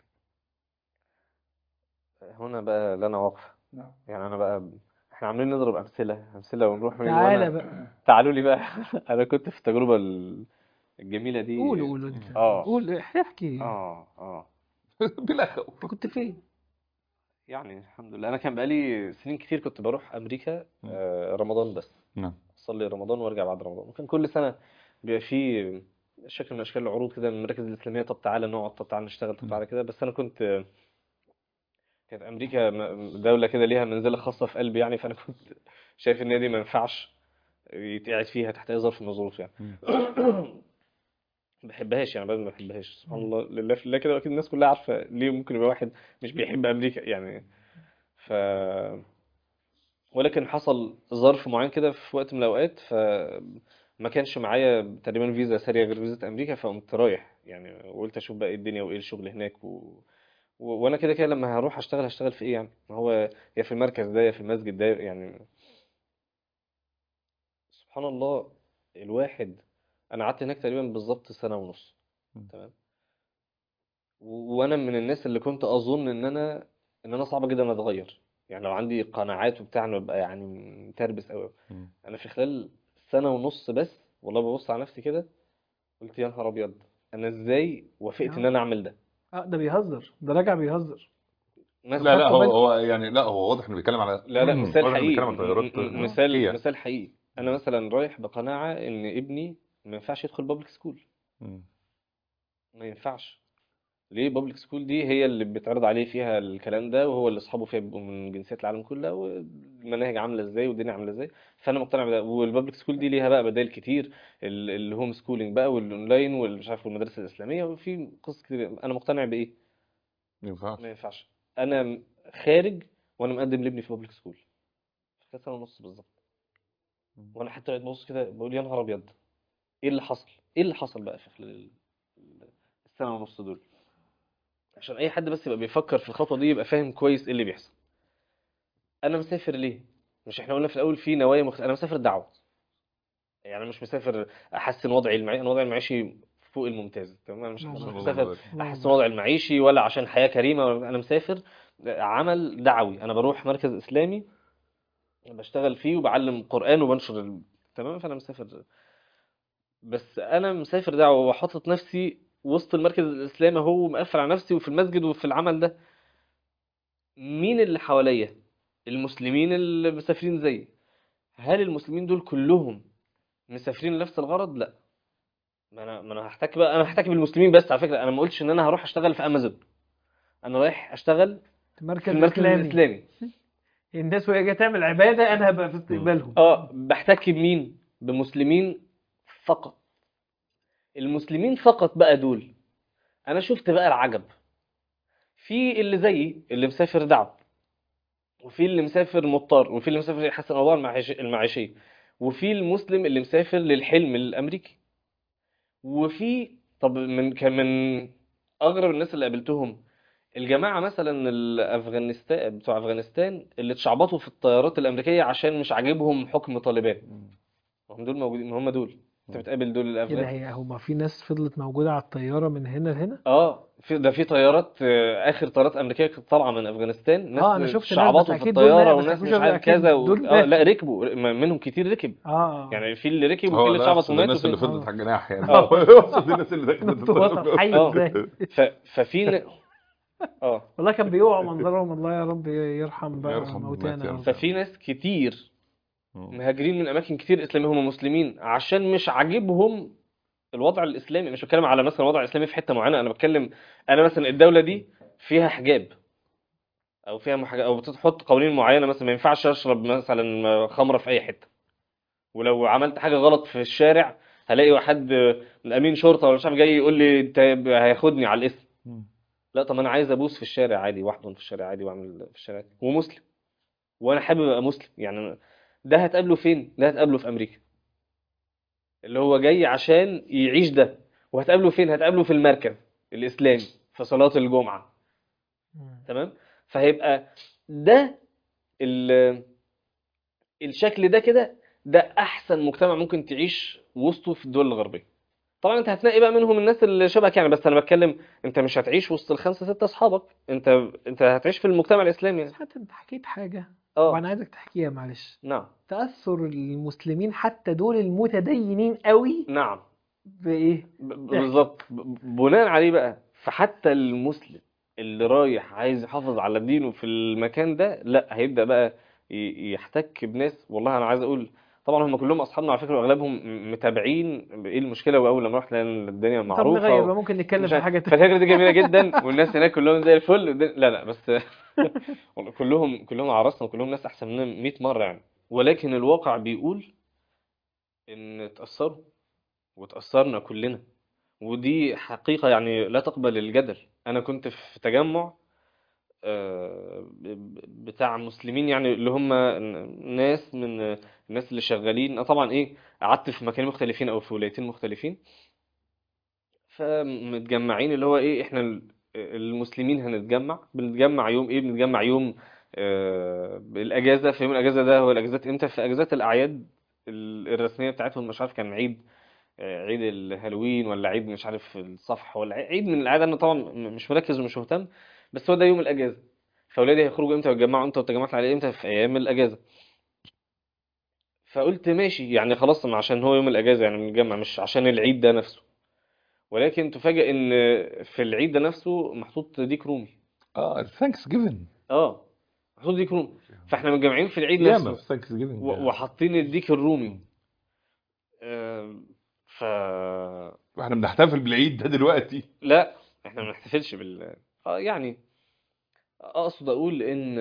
هنا بقى لا انا واقف نعم. يعني انا بقى احنا عاملين نضرب امثله امثله ونروح من تعالى وأنا- بقى تعالوا لي بقى انا كنت في التجربه ال- الجميله دي قول قول انت اه قول احكي اه اه بلا خوف انت كنت فين؟ يعني الحمد لله انا كان بقالي سنين كتير كنت بروح امريكا آه رمضان بس نعم اصلي رمضان وارجع بعد رمضان وكان كل سنه بيبقى فيه شكل من اشكال العروض كده من المراكز الاسلاميه طب تعالى نقعد طب تعالى نشتغل طب تعالى كده بس انا كنت كانت امريكا م- دوله كده ليها منزله خاصه في قلبي يعني فانا كنت شايف ان هي دي ما ينفعش يتقعد فيها تحت اي ظرف من الظروف يعني ما بحبهاش يعني ما بحبهاش سبحان الله لله في الله كده واكيد الناس كلها عارفه ليه ممكن يبقى واحد مش بيحب امريكا يعني ف ولكن حصل ظرف معين كده في وقت من الاوقات فما كانش معايا تقريبا فيزا سارية غير فيزا امريكا فقمت رايح يعني وقلت اشوف بقى ايه الدنيا وايه الشغل هناك و... و... وانا كده كده لما هروح اشتغل هشتغل في ايه يعني ما هو يا في المركز ده يا في المسجد ده يعني سبحان الله الواحد انا قعدت هناك تقريبا بالظبط سنة ونص مم. تمام و- وانا من الناس اللي كنت اظن ان انا ان انا صعب جدا اتغير يعني لو عندي قناعات وبتاع انا ببقى يعني متربس قوي انا في خلال سنة ونص بس والله ببص على نفسي كده قلت يا نهار ابيض انا ازاي وافقت ان انا اعمل ده اه ده بيهزر ده راجع بيهزر مثلا لا لا خدتوا هو بالكم؟ هو يعني لا هو واضح انه بيتكلم على لا لا مم. مثال واضح إنه حقيقي بيتكلم عن تغيرات م- م- آه، مثال حقيقية. مثال حقيقي انا مثلا رايح بقناعة ان ابني ما ينفعش يدخل بابليك سكول مم. ما ينفعش ليه بابليك سكول دي هي اللي بيتعرض عليه فيها الكلام ده وهو اللي اصحابه فيها بيبقوا من جنسيات العالم كلها والمناهج عامله ازاي والدنيا عامله ازاي فانا مقتنع بده والبابليك سكول دي ليها بقى بدائل كتير ال- الهوم سكولينج بقى والاونلاين والمش عارف والمدارس الاسلاميه وفي قصص كتير انا مقتنع بايه ما ينفعش ما ينفعش انا م- خارج وانا مقدم لابني في بابليك سكول في سنه ونص بالظبط وانا حتى قاعد ببص كده بقول يا نهار ابيض ايه اللي حصل ايه اللي حصل بقى في خلال ال- السنه ونص دول عشان اي حد بس يبقى بيفكر في الخطوه دي يبقى فاهم كويس ايه اللي بيحصل انا مسافر ليه مش احنا قلنا في الاول في نوايا مخ... انا مسافر دعوه يعني أنا مش مسافر احسن وضعي المعيشي انا وضعي المعيشي فوق الممتاز تمام انا مش ما مش شاء الله. مسافر احسن وضع المعيشي ولا عشان حياه كريمه ولا- انا مسافر عمل دعوي انا بروح مركز اسلامي بشتغل فيه وبعلم قران وبنشر ال... تمام فانا مسافر بس انا مسافر دعوه وحاطط نفسي وسط المركز الاسلامي اهو مقفل على نفسي وفي المسجد وفي العمل ده مين اللي حواليا المسلمين اللي مسافرين زيي هل المسلمين دول كلهم مسافرين لنفس الغرض لا ما انا ما انا هحتك بقى انا هحتك بالمسلمين بس على فكره انا ما قلتش ان انا هروح اشتغل في امازون انا رايح اشتغل في مركز المركز اسلامي الاسلامي الناس وهي جايه تعمل عباده انا هبقى في استقبالهم اه بحتك بمين بمسلمين فقط المسلمين فقط بقى دول انا شفت بقى العجب في اللي زيي اللي مسافر دعوة وفي اللي مسافر مضطر وفي اللي مسافر يحسن الاوضاع المعيش- المعيشيه وفي المسلم اللي مسافر للحلم الامريكي وفي طب من كان من اغرب الناس اللي قابلتهم الجماعه مثلا الافغانستان بتوع افغانستان اللي اتشعبطوا في الطيارات الامريكيه عشان مش عاجبهم حكم طالبان هم دول موجودين ما هم دول انت بتقابل دول ايه ده الافغان هي هما في ناس فضلت موجودة على الطيارة من هنا لهنا اه في ده في طيارات آه، اخر طيارات امريكيه كانت طالعه من افغانستان اه انا ناس شفت ناس بس شعبطوا في اكيد دول الطياره مات بس وناس اكيد مش عارف اكيد كذا و... دول اه لا ماتوا ركبوا م- منهم كتير ركب اه يعني في اللي ركب وفي هو اللي لا اتشعبط اقصد ومات الناس اللي وفي فضلت على الجناح يعني اه اقصد الناس اللي دخلت نط وسط حي اه ازاي ف... ففي ن... اه والله كان بيوعوا منظرهم الله يا رب يرحم بقى يرحم موتانا موتى يا يا رب رب. ففي ناس كتير مهاجرين من اماكن كتير اسلاميه هم مسلمين عشان مش عاجبهم الوضع الاسلامي مش بتكلم على مثلا الوضع الاسلامي في حته معينه انا بتكلم انا مثلا الدوله دي فيها حجاب او فيها محج... او بتحط قوانين معينه مثلا ما ينفعش اشرب مثلا خمره في اي حته ولو عملت حاجه غلط في الشارع هلاقي واحد من امين شرطه ولا مش عارف جاي يقول لي انت هياخدني على الاسم لا طب انا عايز ابوس في الشارع عادي واحضن في الشارع عادي واعمل في الشارع عادي ومسلم وانا حابب ابقى مسلم يعني ده هتقابله فين ده هتقابله في امريكا اللي هو جاي عشان يعيش ده وهتقابله فين هتقابله في المركز الاسلامي في صلاة الجمعة تمام فهيبقى ده ال- الشكل ده كده ده احسن مجتمع ممكن تعيش وسطه في الدول الغربية طبعا انت هتلاقي بقى منهم الناس اللي شبهك يعني بس انا بتكلم انت مش هتعيش وسط الخمسة ستة اصحابك انت انت هتعيش في المجتمع الاسلامي يعني بس حتى انت حكيت حاجة اه وانا عايزك تحكيها معلش نعم تأثر المسلمين حتى دول المتدينين قوي نعم بإيه؟ ب- ب- بالظبط ب- بناء عليه بقى فحتى المسلم اللي رايح عايز يحافظ على دينه في المكان ده لا هيبدأ بقى ي- يحتك بناس والله انا عايز اقول طبعا هم كلهم اصحابنا على فكره واغلبهم م- متابعين ايه المشكله واول لما رحت لان الدنيا طب معروفه نغير و... بقى ممكن نتكلم مش في عارف. حاجة تانية فالهجره دي جميله جدا والناس هناك كلهم زي الفل والدنيا- لا لا بس والله كلهم كلهم عرسنا وكلهم ناس احسن مننا 100 مره يعني ولكن الواقع بيقول ان اتاثروا وتاثرنا كلنا ودي حقيقة يعني لا تقبل الجدل أنا كنت في تجمع آه، ب- بتاع مسلمين يعني اللي هم ناس من الناس اللي شغالين أنا طبعا إيه قعدت في مكانين مختلفين أو في ولايتين مختلفين فمتجمعين اللي هو إيه إحنا ال- المسلمين هنتجمع بنتجمع يوم إيه بنتجمع يوم آه، الأجازة في يوم الأجازة ده هو الأجازات إمتى في أجازات الأعياد ال- الرسمية بتاعتهم مش عارف كان عيد آه، عيد الهالوين ولا عيد مش عارف الصفح ولا عي- عيد من الأعياد أنا طبعا م- مش مركز ومش مهتم بس هو ده يوم الأجازة فأولادي هيخرجوا إمتى ويتجمعوا إمتى والتجمعات على إمتى في أيام الأجازة فقلت ماشي يعني خلاص ما عشان هو يوم الأجازة يعني بنتجمع مش عشان العيد ده نفسه ولكن تفاجأ إن في العيد ده نفسه محطوط ديك رومي اه ثانكس جيفن اه محطوط ديك رومي فاحنا متجمعين في العيد ياما نفسه في ثانكس جيفن و- وحاطين الديك الرومي آم، ف احنا بنحتفل بالعيد ده دلوقتي لا احنا ما بنحتفلش بال اه يعني اقصد اقول ان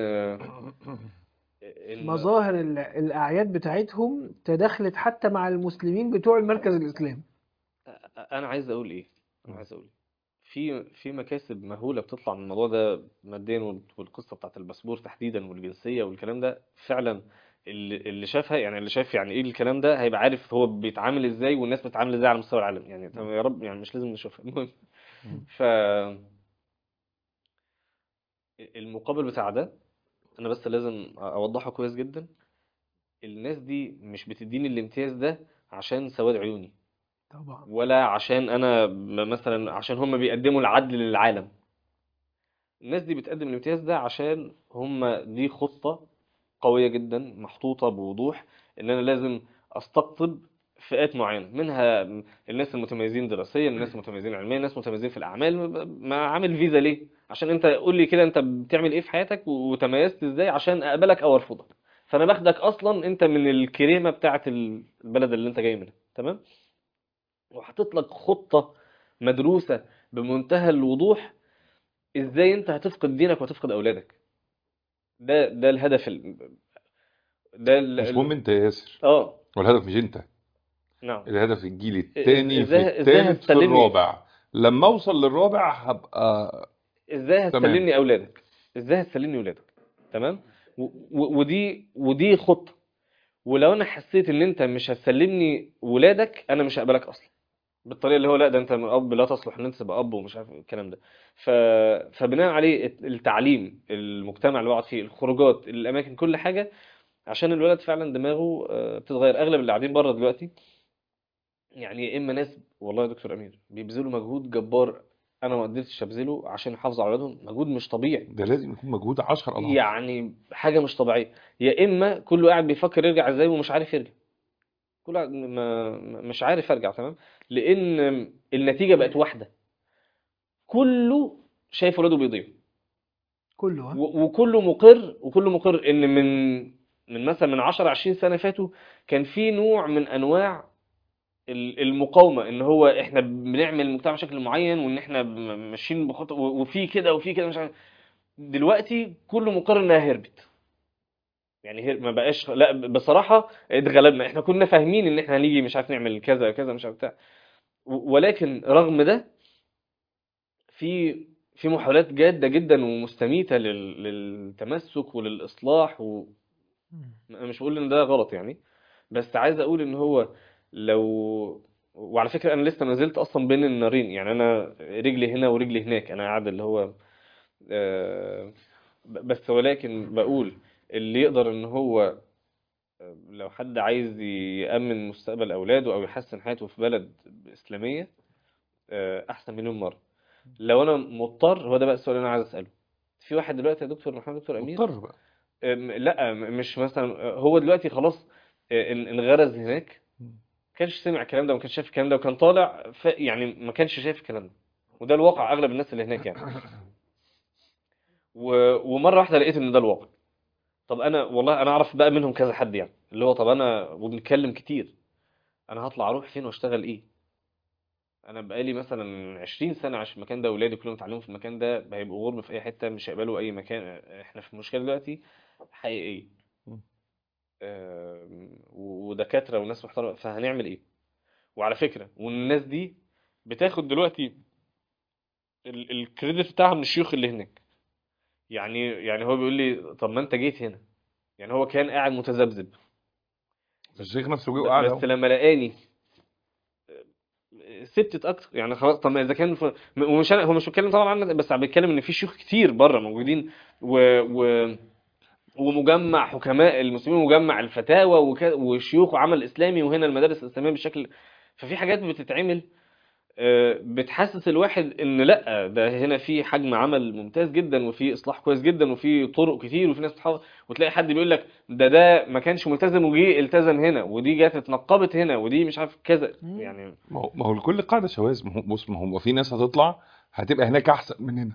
ان مظاهر ال- الأعياد بتاعتهم تداخلت حتى مع المسلمين بتوع المركز الإسلامي انا عايز اقول ايه انا عايز اقول في في مكاسب مهوله بتطلع من الموضوع ده ماديا وال- والقصه بتاعت الباسبور تحديدا والجنسيه والكلام ده فعلا اللي اللي شافها يعني اللي شاف يعني ايه الكلام ده هيبقى عارف هو بيتعامل ازاي والناس بتتعامل ازاي على مستوى العالم يعني طب يا رب يعني مش لازم نشوفها المهم ف المقابل بتاع ده انا بس لازم اوضحه كويس جدا الناس دي مش بتديني الامتياز ده عشان سواد عيوني طبعا ولا عشان انا م- مثلا عشان هم بيقدموا العدل للعالم الناس دي بتقدم الامتياز ده عشان هم دي خطة قوية جدا محطوطة بوضوح ان انا لازم استقطب فئات معينة منها الناس المتميزين دراسيا الناس المتميزين علميا الناس المتميزين في الاعمال ما عامل فيزا ليه عشان انت قول لي كده انت بتعمل ايه في حياتك وتميزت ازاي عشان اقبلك او ارفضك فانا باخدك اصلا انت من الكريمة بتاعت البلد اللي انت جاي منها تمام وحاطط لك خطة مدروسة بمنتهى الوضوح ازاي انت هتفقد دينك وهتفقد اولادك ده ده الهدف ال... ده ال... مش ال- مهم انت يا ياسر اه والهدف مش انت نعم الهدف الجيل التاني في ازاي ازاي التالت في هتسلمني الرابع لما اوصل للرابع هبقى ازاي تمام هتسلمني اولادك ازاي هتسلمني اولادك تمام و- و- ودي ودي خطة ولو انا حسيت ان انت مش هتسلمني ولادك انا مش هقبلك اصلا بالطريقه اللي هو لا ده انت من اب لا تصلح ان انت تبقى اب ومش عارف الكلام ده ف... فبناء عليه التعليم المجتمع اللي بقعد فيه الخروجات الاماكن كل حاجه عشان الولد فعلا دماغه آه، بتتغير اغلب اللي قاعدين بره دلوقتي يعني يا اما ناس والله يا دكتور امير بيبذلوا مجهود جبار انا ما قدرتش ابذله عشان يحافظوا على اولادهم مجهود مش طبيعي ده لازم يكون مجهود 10 اضعاف يعني حاجه مش طبيعيه يا اما كله قاعد بيفكر يرجع ازاي ومش عارف يرجع كله قاعد ما ما- مش عارف يرجع تمام لان النتيجه بقت واحده كله شايف ولاده بيضيعوا كله ها؟ و- وكله مقر وكله مقر ان من من مثلا من 10 20 سنه فاتوا كان في نوع من انواع ال- المقاومه ان هو احنا بنعمل المجتمع بشكل معين وان احنا ب- ماشيين بخطه و- وفي كده وفي كده مش عارف دلوقتي كله مقر انها هربت يعني هي ما بقاش لا بصراحه اتغلبنا احنا كنا فاهمين ان احنا هنيجي مش عارف نعمل كذا كذا مش عارف بتاع و- ولكن رغم ده في في محاولات جاده جدا ومستميته لل- للتمسك وللاصلاح و... مم. انا مش بقول ان ده غلط يعني بس عايز اقول ان هو لو وعلى فكره انا لسه ما زلت اصلا بين النارين يعني انا رجلي هنا ورجلي هناك انا قاعد اللي هو آه، ب- بس ولكن بقول اللي يقدر ان هو آه، لو حد عايز يأمن مستقبل اولاده او يحسن حياته في بلد اسلاميه آه، احسن مليون مره لو انا مضطر هو ده بقى السؤال اللي انا عايز اساله في واحد دلوقتي يا دكتور محمد دكتور امير مضطر بقى أم، لا م- مش مثلا هو دلوقتي خلاص آه، ان- انغرز هناك ما كانش سمع الكلام ده ما كانش شايف الكلام ده وكان طالع ف... يعني ما كانش شايف الكلام ده وده الواقع اغلب الناس اللي هناك يعني و... ومره واحده لقيت ان ده الواقع طب انا والله انا اعرف بقى منهم كذا حد يعني اللي هو طب انا وبنتكلم كتير انا هطلع اروح فين واشتغل ايه انا بقالي مثلا 20 سنه عايش في المكان ده واولادي كلهم اتعلموا في المكان ده هيبقوا غرب في اي حته مش هيقبلوا اي مكان احنا في مشكله دلوقتي حقيقيه مم. آم، ودكاتره وناس محترمه فهنعمل ايه وعلى فكره والناس دي بتاخد دلوقتي ال- الكريدت بتاعها من الشيوخ اللي هناك يعني يعني هو بيقول لي طب ما انت جيت هنا يعني هو كان قاعد متذبذب الشيخ نفسه جه وقعد بس اهو لما لقاني سبتت اكتر يعني خلاص طب ما اذا كان ف... ومش أنا- هو مش بيتكلم طبعا عنه بس بيتكلم ان في شيوخ كتير بره موجودين و... و... ومجمع حكماء المسلمين ومجمع الفتاوى وك... وشيوخ وعمل اسلامي وهنا المدارس الاسلاميه بشكل ففي حاجات بتتعمل آه، بتحسس الواحد ان لا ده هنا في حجم عمل ممتاز جدا وفي اصلاح كويس جدا وفي طرق كتير وفي ناس بتحافظ وتلاقي حد بيقول لك ده ده ما كانش ملتزم وجي التزم هنا ودي جت اتنقبت هنا ودي مش عارف كذا مم. يعني ما هو ما هو لكل قاعده شواذ ما هو بص ما هو في ناس هتطلع هتبقى هناك احسن من هنا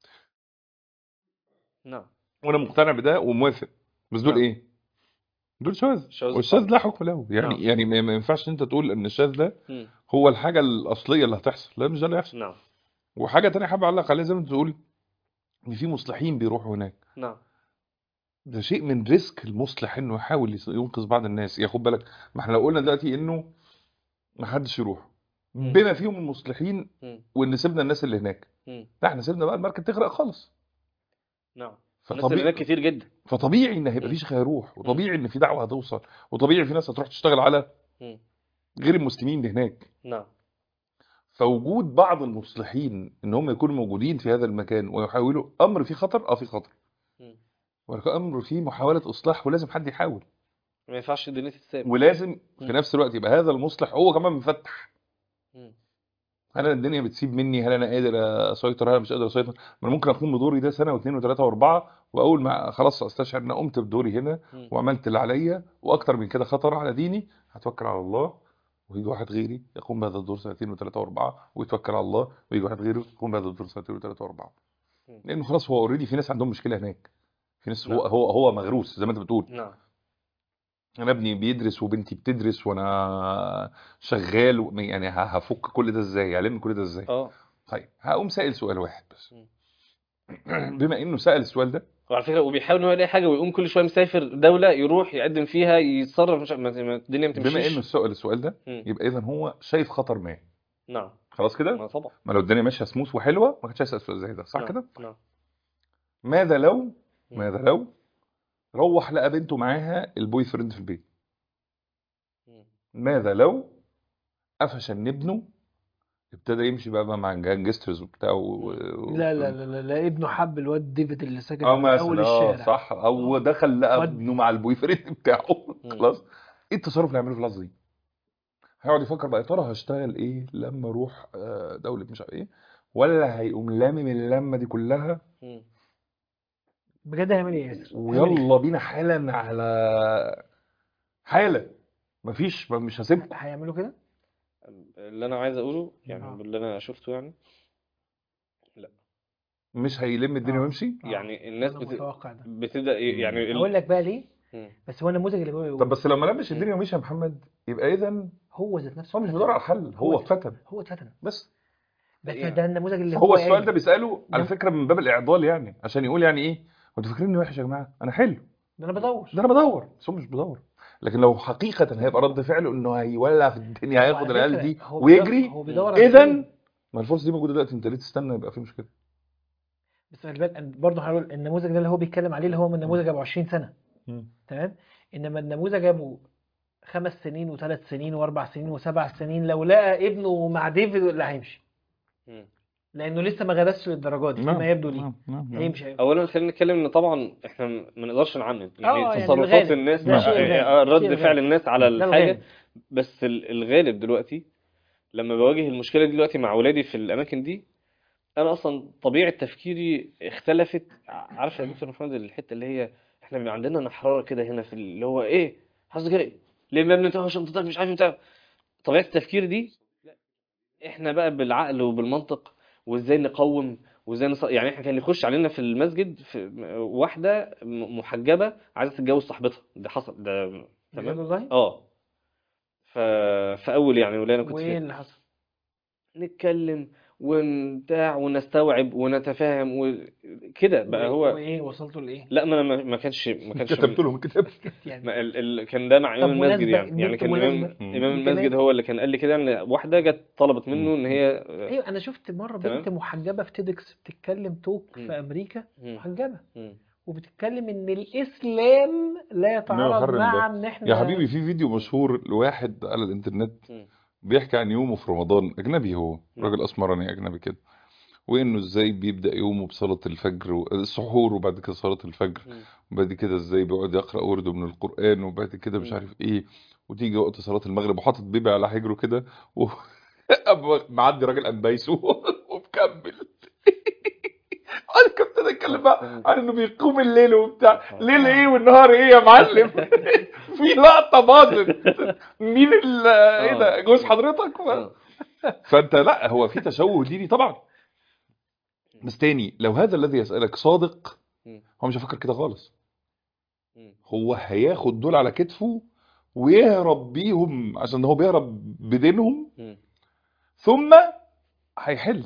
نعم وانا مقتنع بده وموافق بس دول نعم. ايه دول شواذ شواذ والشاذ طبعا. لا حكم له يعني نعم. يعني ما ما ينفعش انت تقول ان الشاذ ده مم. هو الحاجه الاصليه اللي هتحصل لا مش ده اللي هيحصل نعم وحاجه تانية حابب اعلق عليها زي ما انت تقول ان في مصلحين بيروحوا هناك نعم ده شيء من ريسك المصلح انه يحاول يس- ينقذ بعض الناس ياخد بالك ما احنا لو قلنا دلوقتي انه ما حدش يروح مم. بما فيهم المصلحين مم. وان سيبنا الناس اللي هناك مم. لا احنا سيبنا بقى المركب تغرق خالص نعم الناس اللي فطبيعي هناك كتير جدا فطبيعي ان هيبقى مم. في شيخ هيروح وطبيعي ان في دعوه هتوصل وطبيعي في ناس هتروح تشتغل على مم. غير المسلمين اللي هناك نعم فوجود بعض المصلحين ان هم يكونوا موجودين في هذا المكان ويحاولوا امر فيه خطر اه في خطر مم. ولكن امر فيه محاوله اصلاح ولازم حد يحاول ما ينفعش الدنيا تتساب ولازم في مم. نفس الوقت يبقى هذا المصلح هو كمان مفتح مم. هل انا الدنيا بتسيب مني هل انا قادر اسيطر هل انا مش قادر اسيطر ما انا ممكن اقوم بدوري ده سنه واثنين وثلاثه واربعه واول ما خلاص استشعر ان أنا قمت بدوري هنا مم. وعملت اللي عليا واكتر من كده خطر على ديني هتوكل على الله ويجي واحد غيري يقوم بهذا الدور سنتين وثلاثه واربعه ويتوكل على الله ويجي واحد غيره يقوم بهذا الدور سنتين وثلاثه واربعه مم. لانه خلاص هو اوريدي في ناس عندهم مشكله هناك في ناس هو نعم. هو هو مغروس زي ما انت بتقول نعم انا ابني بيدرس وبنتي بتدرس وانا شغال و- يعني ه- هفك كل ده ازاي هلم كل ده ازاي اه طيب هقوم سائل سؤال واحد بس مم. بما انه سأل السؤال ده وعلى فكره وبيحاول ان هو يلاقي حاجه ويقوم كل شويه مسافر دوله يروح يقدم فيها يتصرف مش ما ما- الدنيا ما بما انه تمشيش سأل السؤال ده مم. يبقى اذا هو شايف خطر ما نعم خلاص كده ما طبعا ما لو الدنيا ماشيه سموث وحلوه ما كانش هيسأل سؤال زي ده صح نعم. كده نعم ماذا لو مم. ماذا لو روح لقى بنته معاها البوي فريند في البيت مم. ماذا لو قفش ان ابنه ابتدى يمشي بقى مع جانجسترز وبتاع و... و- لا لا لا لا, لا ابنه حب الواد ديفيد اللي ساكن اه في اول مثلا اه الشارع صح او دخل لقى ود. ابنه مع البوي فريند بتاعه خلاص ايه التصرف اللي هيعمله في اللحظه دي؟ هيقعد يفكر بقى يا ترى هشتغل ايه لما اروح آه، دوله مش عارف ايه ولا هيقوم لامم اللمه دي كلها مم. بجد هيعمل ايه يا ياسر؟ هيعمل إيه؟ ويلا بينا حالا على حالا مفيش مش هسيبكم هيعملوا كده؟ اللي انا عايز اقوله يعني آه. باللي انا شفته يعني مش هيلم الدنيا آه. ويمشي آه. يعني الناس أنا بت... متوقع ده بتبدا ي- يعني ال... اقول لك بقى ليه؟ مم. بس هو النموذج اللي هو طب بس لو ما لمش الدنيا ومشي يا محمد يبقى اذا هو ذات نفسه هو مش اتفتن. بيدور على حل هو هو اتفتن هو اتفتن بس بس يعني- ده النموذج اللي هو السؤال قايل. ده بيساله على نعم. فكره من باب الاعضال يعني عشان يقول يعني ايه انتوا فاكريني وحش يا جماعه انا حلو ده انا بدور ده انا بدور بس هو مش بدور لكن لو حقيقه هيبقى رد فعله انه هيولع في الدنيا هياخد وعلى العيال فكرة دي هو بيدور- ويجري هو بيدور على اذا إيه؟ ما الفرصه دي موجوده دلوقتي انت ليه تستنى يبقى في مشكله بس خلي بالك أنا برضه هقول النموذج ده اللي هو بيتكلم عليه اللي هو من نموذج ابو 20 سنه تمام انما النموذج ابو خمس سنين وثلاث سنين واربع سنين وسبع سنين لو لقى ابنه مع ديفيد لا هيمشي مم. لانه لسه ما غرسش للدرجات دي فيما يبدو ليه نعم، نعم، نعم. هيمشي هيمشي. اولا خلينا نتكلم ان طبعا احنا ما نقدرش نعمم يعني يعني تصرفات الغالب. الناس ده شيء آه، الغالب. آه، رد شيء فعل الغالب. الناس على ده الحاجه الغالب. بس ال- الغالب دلوقتي لما بواجه المشكله دي دلوقتي مع ولادي في الاماكن دي انا اصلا طبيعه تفكيري اختلفت عارف يا دكتور محمد الحته اللي هي احنا بيبقى عندنا نحراره كده هنا في اللي هو ايه حاسس كده ليه يا ابني تاخد شنطتك مش عارف بتاع طبيعه التفكير دي لا احنا بقى بالعقل وبالمنطق وازاي نقوم وازاي نص... يعني احنا كان يخش علينا في المسجد في واحده م- محجبه عايزه تتجوز صاحبتها ده حصل ده بجد تمام والله اه ف... فاول يعني ولا انا كنت وايه فيه اللي حصل؟ نتكلم ونبتاع ونستوعب ونتفاهم وكده بقى و- هو وايه وصلتوا لايه؟ لا ما انا ما ما كانش ما كانش كتبت لهم كتاب يعني ما ال... ال... كان ده مع طب امام المسجد مناسبة- يعني يعني بنت كان امام مناسبة. مم. امام كمان. المسجد هو اللي كان قال لي كده ان واحده جت طلبت منه ان هي ايوه انا شفت مره تمام. بنت محجبه في تيدكس بتتكلم توك مم. في امريكا مم. محجبه مم. وبتتكلم ان الاسلام لا يتعارض يحرم مع ده. ان احنا يا حبيبي في فيديو مشهور لواحد على الانترنت مم. بيحكي عن يومه في رمضان اجنبي هو مم. راجل اسمراني اجنبي كده وانه ازاي بيبدا يومه بصلاه الفجر و- السحور وبعد كده صلاه الفجر مم. وبعد كده ازاي بيقعد يقرا ورد من القران وبعد كده مش مم. عارف ايه وتيجي وقت صلاه المغرب وحاطط بيبي على حجره كده و... أبقى معدي راجل انبايسه ومكمل انا كنت اتكلم بقى عن انه بيقوم الليل وبتاع ليل ايه والنهار ايه يا معلم في لقطه باظت مين ال ايه ده جوز حضرتك آه. فانت لا هو في تشوه ديني طبعا بس تاني لو هذا الذي يسألك صادق مم. هو مش هيفكر كده خالص مم. هو هياخد دول على كتفه ويهرب بيهم عشان هو بيهرب بدينهم مم. ثم هيحل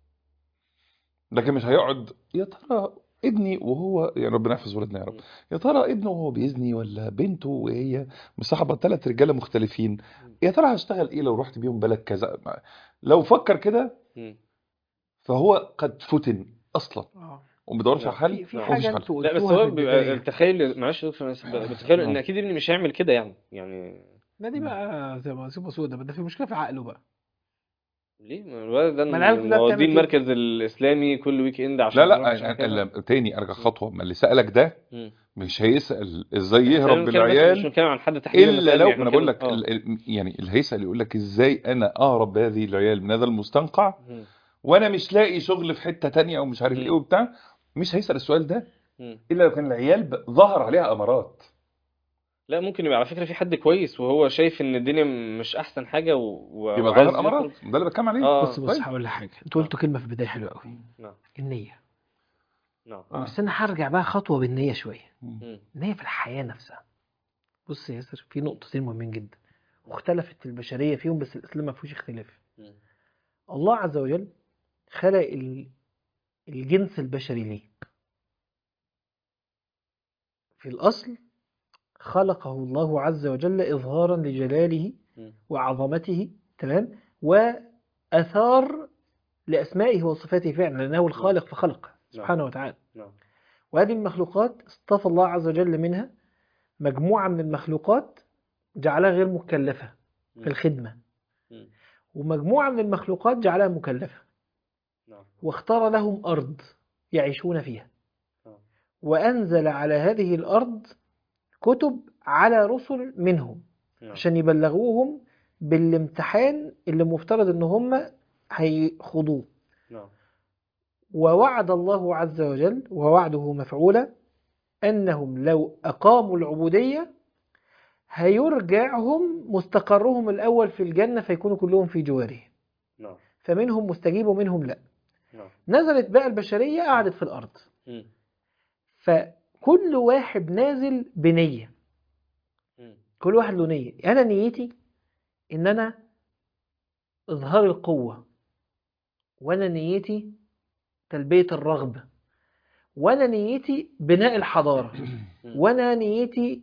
لكن مش هيقعد يا ترى ابني وهو يا ربنا يحفظ ولادنا يا رب يا ترى ابنه وهو بيزني ولا بنته وهي مصاحبه ثلاث رجاله مختلفين يا ترى هشتغل ايه لو رحت بيهم بلد كذا لو فكر كده مم. فهو قد فتن اصلا اه وما بيدورش على في حل في لا، مفيش حاجه حل. انتوا لا بس قلتوها هو في بيبقى البدايه التخيل معلش يا دكتور أنا آسف، بتخيل ان اكيد ابني مش هيعمل كده يعني يعني لا دي بقى زي ما سيبه سودا ده في مشكله في عقله بقى ليه ما الولد ده ما العيال كلها بتعمل موديه كده. المركز الاسلامي كل ويك اند عشان لا يروح لا مش عارف أنا- كذا. أنا- تاني ارجع خطوه ما اللي سالك ده مم. مش هيسال ازاي خلينا يهرب نتكلم بس- مش بالعيال بنتكلم عن حد تحديدا الا مثلا لو يعني ما انا بقول لك بنتكلم- آه. ال- ال- يعني اللي هيسال يقول لك ازاي انا اهرب بهذه العيال من هذا المستنقع مم. وانا مش لاقي شغل في حته تانية او مش عارف مم. ايه وبتاع مش هيسال السؤال ده مم. الا لو كان العيال ب- ظهر عليها امارات لا ممكن يبقى على فكرة في حد كويس وهو شايف ان الدنيا مش احسن حاجة و... و... يبقى وعايز ظهر امارات يخرج. ده اللي بتكلم عليه اه بص بص طيب. هقول لك حاجه انتوا قلتوا كلمه في البدايه حلوه قوي نعم النيه نعم آه. بس انا هرجع بقى خطوه بالنيه شويه مم. النيه في الحياه نفسها بص يا ياسر في نقطتين مهمين جدا واختلفت البشريه فيهم بس الاسلام ما فيهوش اختلاف مم. الله عز وجل خلق ال- الجنس البشري ليه في الأصل خلقه الله عز وجل إظهارا لجلاله مم. وعظمته تمام وأثار لأسمائه وصفاته فعلا لأنه الخالق فخلق سبحانه وتعالى نعم وهذه المخلوقات اصطفى الله عز وجل منها مجموعة من المخلوقات جعلها غير مكلفة في الخدمة مم. ومجموعة من المخلوقات جعلها مكلفة نعم واختار لهم أرض يعيشون فيها آه. وأنزل على هذه الأرض كتب على رسل منهم نعم عشان يبلغوهم بالامتحان اللي مفترض ان هم هيخوضوه نعم ووعد الله عز وجل ووعده مفعولا انهم لو اقاموا العبوديه هيرجعهم مستقرهم الاول في الجنه فيكونوا كلهم في جواره نعم فمنهم مستجيب ومنهم لا نعم نزلت بقى البشريه قعدت في الارض مم. فكل واحد نازل بنيه مم. كل واحد له نيه انا نيتي ان انا اظهار القوه وانا نيتي تلبيه الرغبه وانا نيتي بناء الحضاره وانا نيتي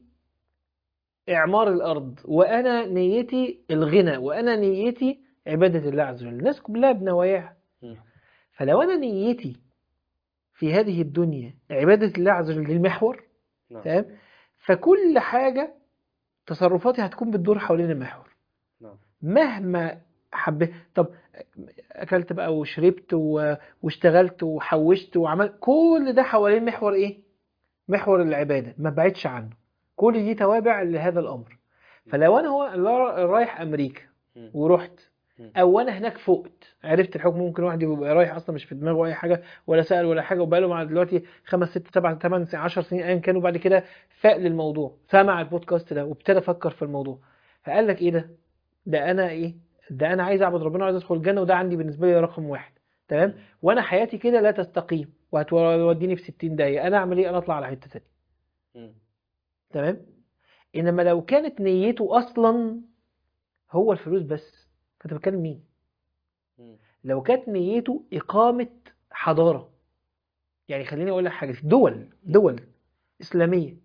اعمار الارض وانا نيتي الغنى وانا نيتي عباده الله عز وجل الناس كلها بنواياها مم. فلو انا نيتي في هذه الدنيا عباده الله عز وجل المحور نعم تمام فكل حاجه تصرفاتي هتكون بتدور حوالين المحور نعم مهما حبيت طب اكلت بقى وشربت و... واشتغلت وحوشت وعملت كل ده حوالين محور ايه محور العباده ما بعدش عنه كل دي توابع لهذا الامر فلو انا هو رايح امريكا مم. ورحت مم. او انا هناك فقت عرفت الحكم ممكن واحد يبقى رايح اصلا مش في دماغه اي حاجه ولا سال ولا حاجه وبقاله مع دلوقتي خمس ست سبع ثمان 10 سنين ايا كانوا بعد كده فاق للموضوع سمع البودكاست ده وابتدى افكر في الموضوع فقال لك ايه ده ده انا ايه ده انا عايز اعبد ربنا وعايز ادخل الجنه وده عندي بالنسبه لي رقم واحد تمام وانا حياتي كده لا تستقيم وهتوديني في 60 دقيقه انا اعمل ايه انا اطلع على حته ثانيه مم. تمام انما لو كانت نيته اصلا هو الفلوس بس فانت بتكلم مين مم. لو كانت نيته إقامة حضارة يعني خليني أقول لك حاجة دول دول إسلامية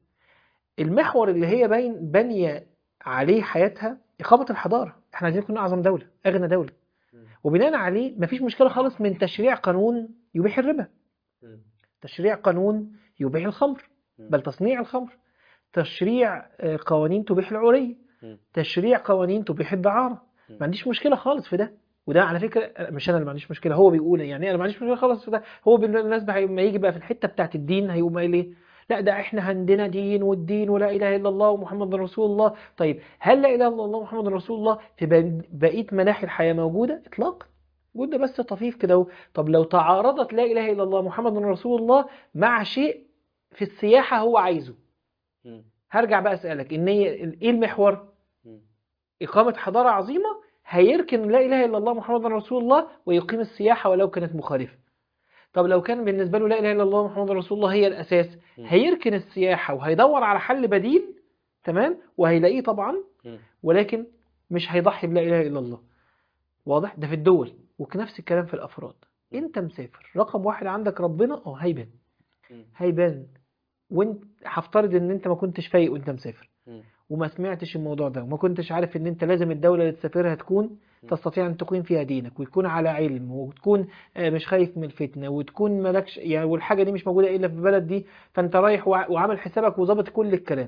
المحور اللي هي باين بانية عليه حياتها إقامة الحضارة إحنا عايزين نكون أعظم دولة أغنى دولة مم. وبناء عليه مفيش مشكلة خالص من تشريع قانون يبيح الربا مم. تشريع قانون يبيح الخمر مم. بل تصنيع الخمر تشريع آه، قوانين تبيح العري مم. تشريع قوانين تبيح الدعارة مم. ما عنديش مشكلة خالص في ده وده على فكرة مش أنا اللي ما عنديش مشكلة هو بيقول يعني أنا ما عنديش مشكلة خالص في ده هو بالنسبة لما يجي بقى في الحتة بتاعت الدين هيقوم قايل إيه لا ده احنا عندنا دين والدين ولا اله الا الله ومحمد رسول الله طيب هل لا اله الا الله ومحمد رسول الله في بق- بقيه مناحي الحياه موجوده اطلاقا وده بس طفيف كده اهو. طب لو تعارضت لا اله الا الله محمد رسول الله مع شيء في السياحه هو عايزه مم. هرجع بقى اسالك ان هي ايه المحور مم. إقامة حضارة عظيمة هيركن لا إله إلا الله محمد رسول الله ويقيم السياحة ولو كانت مخالفة طب لو كان بالنسبة له لا إله إلا الله محمد رسول الله هي الأساس مم. هيركن السياحة وهيدور على حل بديل تمام وهيلاقيه طبعا مم. ولكن مش هيضحي بلا إله إلا الله واضح ده في الدول ونفس الكلام في الأفراد أنت مسافر رقم واحد عندك ربنا اه هيبان مم. هيبان وانت هفترض ان انت ما كنتش فايق وانت مسافر مم. وما سمعتش الموضوع ده وما كنتش عارف ان انت لازم الدولة اللي تسافرها تكون م. تستطيع ان تقيم فيها دينك وتكون على علم وتكون آه، مش خايف من الفتنة وتكون مالكش يعني والحاجة دي مش موجودة الا في البلد دي فانت رايح وع- وعامل حسابك وظابط كل الكلام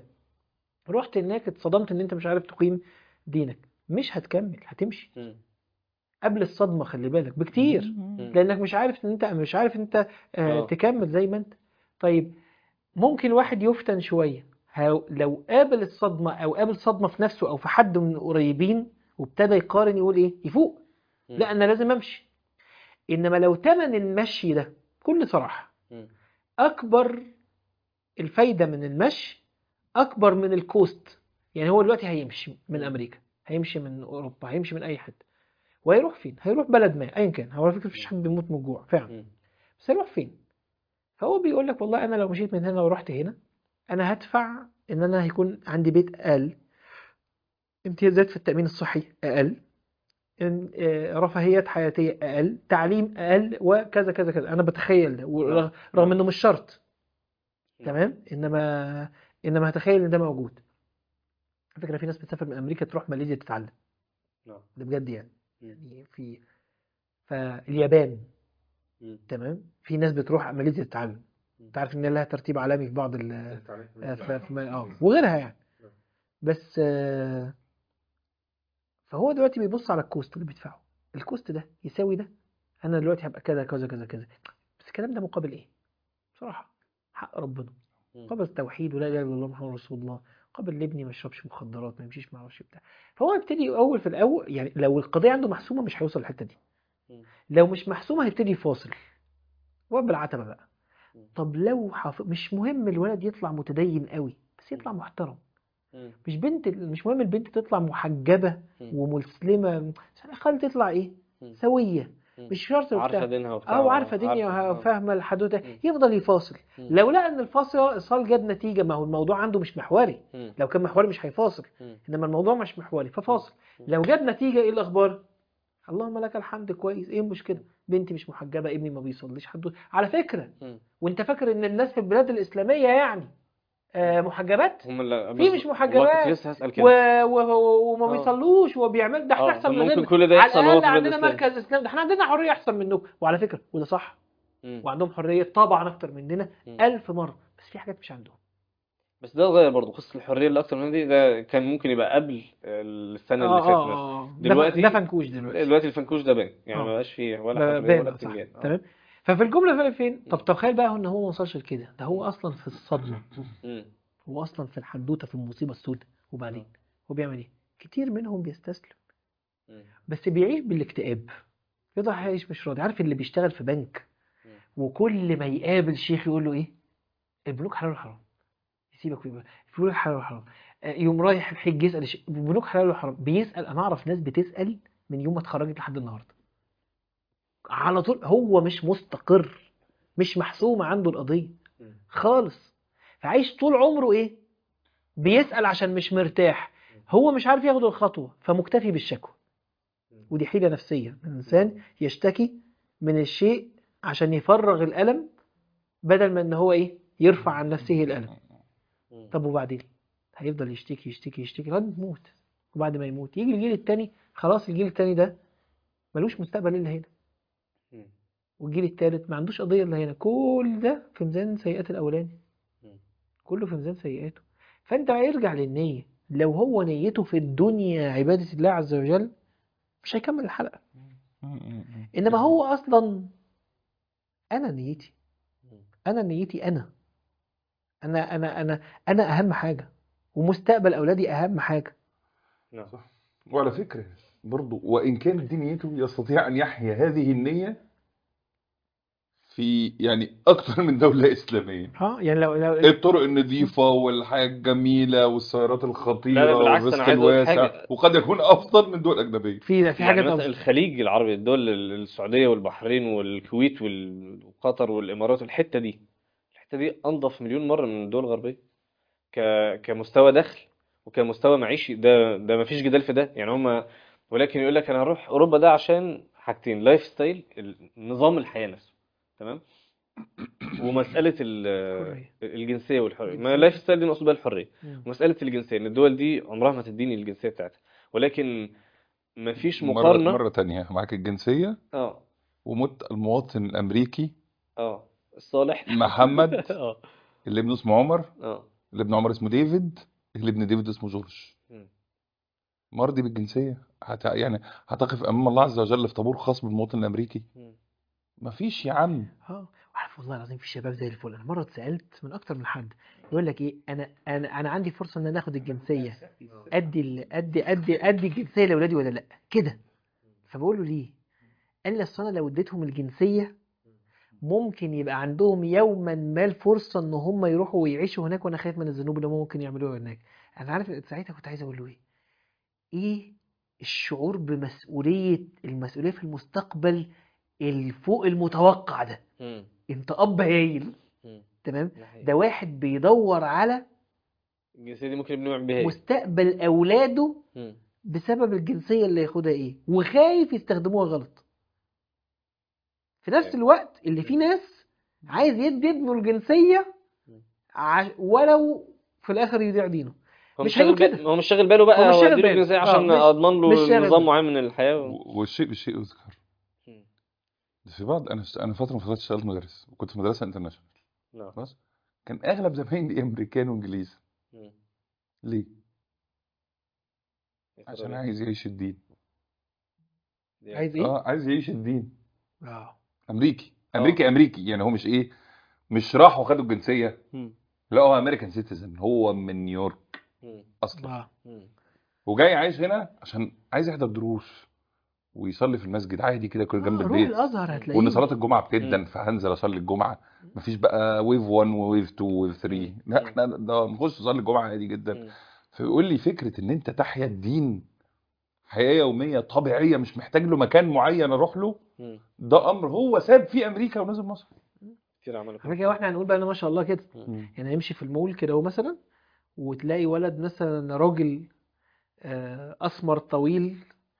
رحت هناك اتصدمت ان انت مش عارف تقيم دينك مش هتكمل هتمشي مم. قبل الصدمة خلي بالك بكتير لانك مش عارف ان انت مش عارف انت آه آه. تكمل زي ما انت طيب ممكن واحد يفتن شويه هو- لو قابل الصدمه او قابل صدمه في نفسه او في حد من القريبين وابتدى يقارن يقول ايه يفوق مم. لا انا لازم امشي انما لو تمن المشي ده بكل صراحه مم. اكبر الفايده من المشي اكبر من الكوست يعني هو دلوقتي هيمشي من مم. امريكا هيمشي من اوروبا هيمشي من اي حته وهيروح فين هيروح بلد ما ايا كان هو على فكره مفيش حد بيموت من الجوع فعلا مم. بس هيروح فين فهو بيقول لك والله انا لو مشيت من هنا ورحت هنا انا هدفع ان انا هيكون عندي بيت اقل امتيازات في التامين الصحي اقل إن- آه، رفاهيات حياتيه اقل تعليم اقل وكذا كذا كذا انا بتخيل ده ورغ- رغم انه مش شرط تمام انما انما هتخيل ان ده موجود على فكره في ناس بتسافر من امريكا تروح ماليزيا تتعلم نعم. ده بجد يعني مم. يعني في فاليابان مم. تمام في ناس بتروح ماليزيا تتعلم انت عارف ان لها ترتيب عالمي في بعض ال آه، في في- اه وغيرها يعني بس آه، فهو دلوقتي بيبص على الكوست اللي بيدفعه الكوست ده يساوي ده انا دلوقتي هبقى كذا كذا كذا كذا بس الكلام ده مقابل ايه بصراحه حق ربنا مم. مقابل التوحيد ولا اله الا الله محمد رسول الله مقابل اللي ابني ما يشربش مخدرات ما يمشيش ما اعرفش بتاع فهو يبتدي اول في الاول يعني لو القضيه عنده محسومه مش هيوصل للحته دي مم. لو مش محسومه هيبتدي يفاصل هو بالعتبه بقى مم. طب لو حف... مش مهم الولد يطلع متدين قوي بس يطلع محترم مم. مش بنت مش مهم البنت تطلع محجبه مم. ومسلمه بس على الاقل تطلع ايه مم. سويه مم. مش شرط عارفة وبتاع دينها وبتاع اه وعارفه دنيا عارفة- آه. وفاهمه الحدوته مم. يفضل يفاصل مم. لو لقى ان الفاصل صال جاب نتيجه ما هو الموضوع عنده مش محوري مم. لو كان محوري مش هيفاصل مم. انما الموضوع مش محوري ففاصل مم. لو جاب نتيجه ايه الاخبار اللهم لك الحمد كويس ايه المشكله بنتي مش محجبه ابني ما بيصليش حد على فكره مم. وانت فاكر ان الناس في البلاد الاسلاميه يعني آه محجبات هم اللي في بس- مش والله محجبات كنت لسه هسأل و... كده و... وما آه. بيصلوش وبيعمل ده احنا آه، احسن من ممكن غيرنا كل ده على يحصل وهو الاقل في بلاد عندنا الإسلام. مركز اسلام ده احنا عندنا حريه احسن منكم وعلى فكره وده صح مم. وعندهم حريه طبعا اكتر مننا مم. ألف مره بس في حاجات مش عندهم بس ده اتغير برضه قصة الحرية اللي أكتر من دي ده كان ممكن يبقى قبل السنة اللي فاتت مثلا اه دلوقتي- ده فنكوش دلوقتي دلوقتي الفنكوش ده باين يعني آه. ما بقاش فيه ولا بقى حرية باين ولا آه، صح بتنجان آه. تمام ففي الجمله فين فين طب تخيل بقى ان هو ما وصلش لكده ده هو اصلا في الصدمه مم. هو اصلا في الحدوته في المصيبه السوداء وبعدين هو بيعمل ايه كتير منهم بيستسلم مم. بس بيعيش بالاكتئاب يفضل عايش مش راضي عارف اللي بيشتغل في بنك مم. وكل ما يقابل شيخ يقول له ايه البنوك حلال ولا حرام يسيبك ويبقى البنوك حلال ولا حرام آه، يوم رايح الحج يسال الشيخ البنوك حلال ولا حرام بيسال انا اعرف ناس بتسال من يوم ما اتخرجت لحد النهارده على طول هو مش مستقر مش محسومه عنده القضيه مم. خالص فعايش طول عمره ايه بيسال عشان مش مرتاح هو مش عارف ياخد الخطوه فمكتفي بالشكوى ودي حيله نفسيه الانسان يشتكي من الشيء عشان يفرغ الالم بدل ما ان هو ايه يرفع عن نفسه الالم مم. طب وبعدين هيفضل يشتكي يشتكي يشتكي لغايه ما يموت وبعد ما يموت يجي الجيل التاني خلاص الجيل التاني ده ملوش مستقبل الا هنا مم. والجيل التالت ما عندوش قضيه الا هنا كل ده في ميزان سيئات الاولاني مم. كله في ميزان سيئاته فانت هيرجع للنية لو هو نيته في الدنيا عبادة الله عز وجل مش هيكمل الحلقة انما هو اصلا انا نيتي مم. انا نيتي انا انا انا انا انا اهم حاجة ومستقبل اولادي اهم حاجة نعم وعلى فكرة برضو وإن كانت دي نيته يستطيع أن يحيا هذه النية في يعني أكثر من دولة إسلامية ها يعني لو لو الطرق النظيفة والحياة الجميلة والسيارات لا، الخطيرة لا، بالعكس، أنا والرزق عايز أقول الواسع حاجة. وقد يكون أفضل من دول أجنبية في في يعني حاجات مثلا أوسع. الخليج العربي الدول ال- السعودية والبحرين والكويت وال- وقطر والإمارات والحتة دي الحتة دي أنظف مليون مرة من الدول الغربية ك... كمستوى دخل وكمستوى معيشي ده ده مفيش جدال في ده يعني هما ولكن يقول لك أنا هروح أوروبا ده عشان حاجتين لايف ستايل ال- نظام الحياة نفسه تمام ومسألة ال- الحرية. الجنسية والحرية ما الجنسية. اللايف ستايل دي مقصود بها الحرية مم. ومسألة الجنسية إن الدول دي عمرها ما تديني الجنسية بتاعتها ولكن مفيش مرة, مقارنة مرة تانية معاك الجنسية اه ومت المواطن الأمريكي اه الصالح محمد اه اللي ابنه اسمه عمر اه اللي ابن عمر اسمه ديفيد اللي ابن ديفيد اسمه جورج مم. مرضي بالجنسية هت... يعني هتقف أمام الله عز وجل في طابور خاص بالمواطن الأمريكي مم. مفيش يا عم اه وعارف والله العظيم في شباب زي الفل انا مره اتسالت من اكتر من حد يقول لك ايه انا انا انا عندي فرصه ان انا اخد الجنسيه ادي ال- ادي ادي ادي الجنسيه لاولادي ولا لا كده فبقول له ليه قال لي اصل انا لو اديتهم الجنسيه ممكن يبقى عندهم يوما ما الفرصه ان هم يروحوا ويعيشوا هناك وانا خايف من الذنوب اللي هم ممكن يعملوها هناك انا عارف ساعتها كنت عايز اقول له ايه ايه الشعور بمسؤوليه المسؤوليه في المستقبل الفوق المتوقع ده مم. انت اب هايل مم. تمام ده حقيقي. ده واحد بيدور على الجنسية دي ممكن يبنوا بيها ايه مستقبل اولاده مم. بسبب الجنسيه اللي ياخدها ايه وخايف يستخدموها غلط في نفس أيوة. الوقت اللي فيه ناس عايز يدي ابنه الجنسيه عش... ولو في الاخر يضيع دينه هو مش مش شاغل هيقول بال- كده. هو مش شاغل باله بقى هو مش هو شاغل اديله باله. الجنسية آه، عشان مش- اضمن مش له شاغل نظام باله. معين من الحياة و... و- والشيء بالشيء يذكر مم. في بعض انا انا فتره من فترات اشتغلت مدرس وكنت في مدرسه انترناشونال نعم خلاص كان اغلب زمايلي امريكان وانجليز مم. ليه يا ترى عشان ليه؟ عايز يعيش الدين دي عايز ايه؟ اه عايز يعيش الدين اه امريكي امريكي امريكي يعني هو مش ايه مش راحوا خدوا الجنسيه مم. لا هو امريكان سيتيزن هو من نيويورك مم. اصلا اه مم. وجاي عايش هنا عشان عايز يحضر دروس ويصلي في المسجد عادي كده كل جنب آه، روح البيت الازهر هتلاقيه وان صلاه الجمعه مم. بتدن فهنزل اصلي الجمعه مفيش بقى ويف 1 وويف 2 وويف 3 مم. لا مم. احنا ده نخش نصلي الجمعه عادي جدا مم. فيقول لي فكره ان انت تحيا الدين حياه يوميه طبيعيه مش محتاج له مكان معين اروح له مم. ده امر هو ساب في امريكا ونزل مصر كتير عملوا على كده فكره واحنا هنقول بقى أنا ما شاء الله كده يعني نمشي في المول كده اهو مثلا وتلاقي ولد مثلا راجل آه، اسمر طويل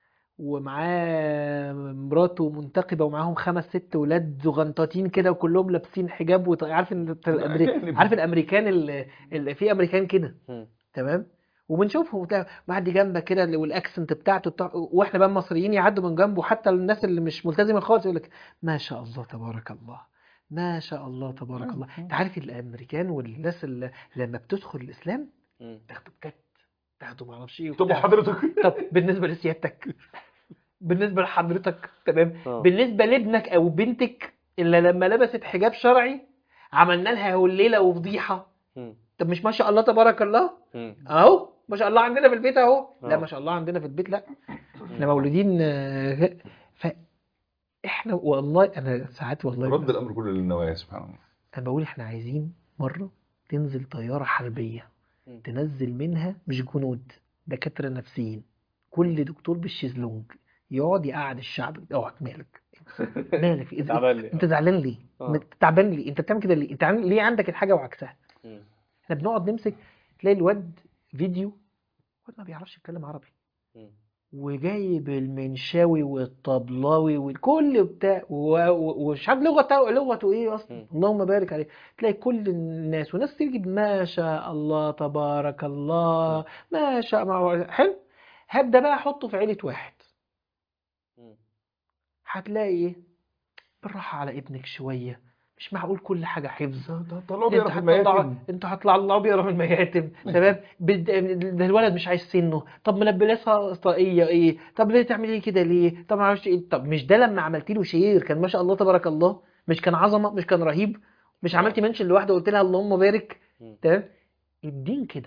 ومعاه مراته منتقبه ومعاهم خمس ست ولاد زغنطاطين كده وكلهم لابسين حجاب وط... عارف ان الت- الأمريك... أجانب. عارف الامريكان اللي... اللي في امريكان كده مم. تمام وبنشوفهم وبتاع معدي جنبك كده اللي- والاكسنت بتاعته بتاع... واحنا بقى المصريين يعدوا من جنبه حتى الناس اللي مش ملتزمه خالص يقول لك ما شاء الله تبارك الله ما شاء الله تبارك الله انت عارف الامريكان والناس اللي لما بتدخل الاسلام مم. تاخدوا بجد تاخدوا ما اعرفش ايه طب وبتاع. حضرتك طب بالنسبه لسيادتك بالنسبه لحضرتك تمام آه. بالنسبه لابنك او بنتك اللي لما لبست حجاب شرعي عملنا لها هليله وفضيحه مم. طب مش ما شاء الله تبارك الله مم. اهو ما شاء الله عندنا في البيت اهو لا آه. ما شاء الله عندنا في البيت لا احنا مولودين آه، ف احنا والله انا ساعات والله رد الامر كله للنوايا سبحان الله انا بقول احنا عايزين مره تنزل طياره حربيه مم. تنزل منها مش جنود دكاتره نفسيين كل دكتور بالشيزلونج يقعد يقعد الشعب اقعد مالك مالك إذا- تعبان لي انت زعلان ليه آه. مت- تعبان ليه انت بتعمل كده ليه انت عن- ليه عندك الحاجه وعكسها مم. احنا بنقعد نمسك تلاقي الواد فيديو الواد ما بيعرفش يتكلم عربي مم. وجايب المنشاوي والطبلاوي والكل بتاع و- و- ومش عارف لغته لغته ايه اصلا مم. اللهم بارك عليه تلاقي كل الناس وناس تجيب ما شاء الله تبارك الله ما شاء الله حلو هبدا بقى احطه في عيله واحد مم. هتلاقي ايه بالراحه على ابنك شويه مش معقول كل حاجه حفظ طلعوا انت بيقرا في هتطلع المياتم انت هتطلع الله بيقرا من المياتم تمام بد- ده الولد مش عايز سنه طب ملبسها طاقيه ايه طب ليه تعملي كده ليه طب ما اعرفش ايه طب مش ده لما عملت له شير كان ما شاء الله تبارك الله مش كان عظمه مش كان رهيب مش عملتي منشن لواحده وقلت لها اللهم بارك مم. تمام الدين كده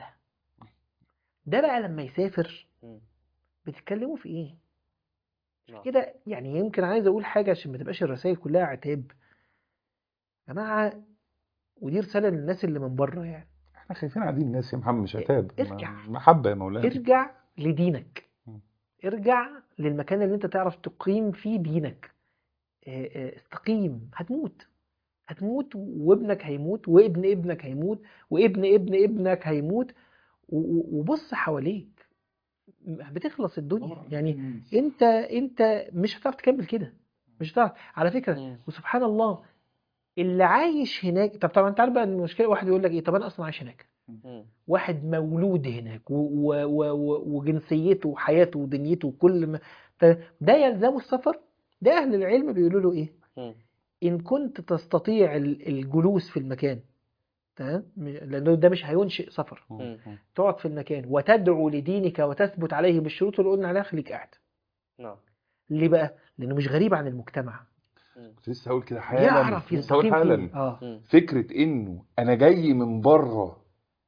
ده بقى لما يسافر مم. بتتكلموا في ايه نعم. كده يعني يمكن عايز اقول حاجه عشان ما تبقاش الرسائل كلها عتاب يا جماعه ودي رساله للناس اللي من بره يعني احنا خايفين على دين الناس يا محمد مش عتاب ارجع. م- محبه يا مولانا ارجع لدينك مم. ارجع للمكان اللي انت تعرف تقيم فيه دينك اه، اه، استقيم هتموت هتموت وابنك هيموت وابن ابنك هيموت وابن ابن ابنك هيموت و- و- وبص حواليك بتخلص الدنيا يعني انت انت مش هتعرف تكمل كده مش هتعرف على فكره مم. وسبحان الله اللي عايش هناك طب طبعا انت عارف بقى ان المشكله واحد يقول لك ايه طب انا اصلا عايش هناك مم. واحد مولود هناك و و و و وجنسيته وحياته ودنيته وكل ما ف- ده يلزمه السفر ده اهل العلم بيقولوا له ايه مم. ان كنت تستطيع ال- الجلوس في المكان تمام م- لانه ده مش هينشئ سفر مم. تقعد في المكان وتدعو لدينك وتثبت عليه بالشروط اللي قلنا عليها خليك قاعد نعم ليه بقى لانه مش غريب عن المجتمع مم. كنت لسه هقول كده حالا يعرف لسه هقول يستقيم حالا فيه اه مم. فكره انه انا جاي من بره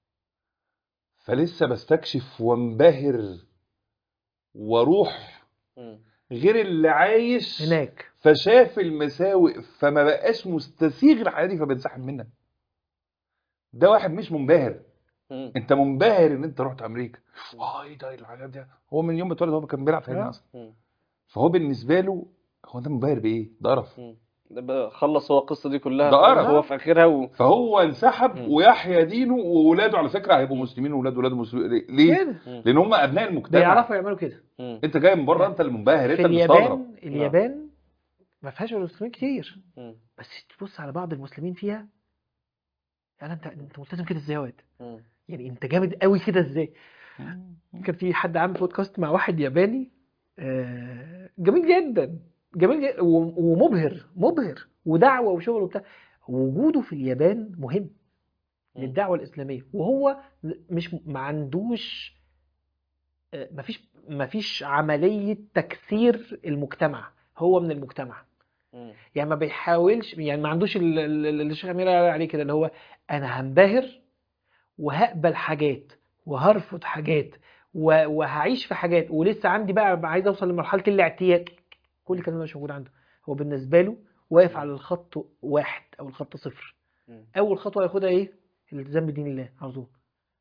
فلسه بستكشف وانبهر واروح مم. غير اللي عايش هناك فشاف المساوئ فما بقاش مستسيغ الحياه دي فبينسحب منها ده واحد مش منبهر مم. انت منبهر ان انت رحت امريكا اه ايه ده الحاجات دي هو من يوم ما اتولد هو كان بيلعب في هنا آه. اصلا مم. فهو بالنسبه له هو ده منبهر بايه ده قرف مم. ده بقى خلص هو القصة دي كلها ده قرف. هو في آخرها و... فهو انسحب مم. ويحيا دينه واولاده على فكره هيبقوا مسلمين واولاد ولاده مسلمين ليه؟ كده مم. لان هم ابناء ده المجتمع يعرفوا يعملوا كده مم. انت جاي من بره انت اللي منبهر انت في اللي مستغرب اليابان اليابان ما فيهاش مسلمين كتير مم. بس تبص على بعض المسلمين فيها يعني انت انت ملتزم كده ازاي يا واد مم. يعني انت جامد قوي كده ازاي كان في حد عامل بودكاست مع واحد ياباني آه، جميل جدا جميل جدا و- ومبهر مبهر ودعوه وشغل وبتاع وجوده في اليابان مهم مم. للدعوة الإسلامية وهو مش ما عندوش آه، مفيش مفيش عملية تكسير المجتمع هو من المجتمع مم. يعني ما بيحاولش يعني ما عندوش ال- ال- اللي الشيخ امير قال عليه كده اللي هو انا هنبهر وهقبل حاجات وهرفض حاجات و- وهعيش في حاجات ولسه عندي بقى عايز اوصل لمرحله الاعتياد كل الكلام ده مش موجود عنده هو بالنسبه له واقف على الخط واحد او الخط صفر مم. اول خطوه ياخدها ايه الالتزام بدين الله على طول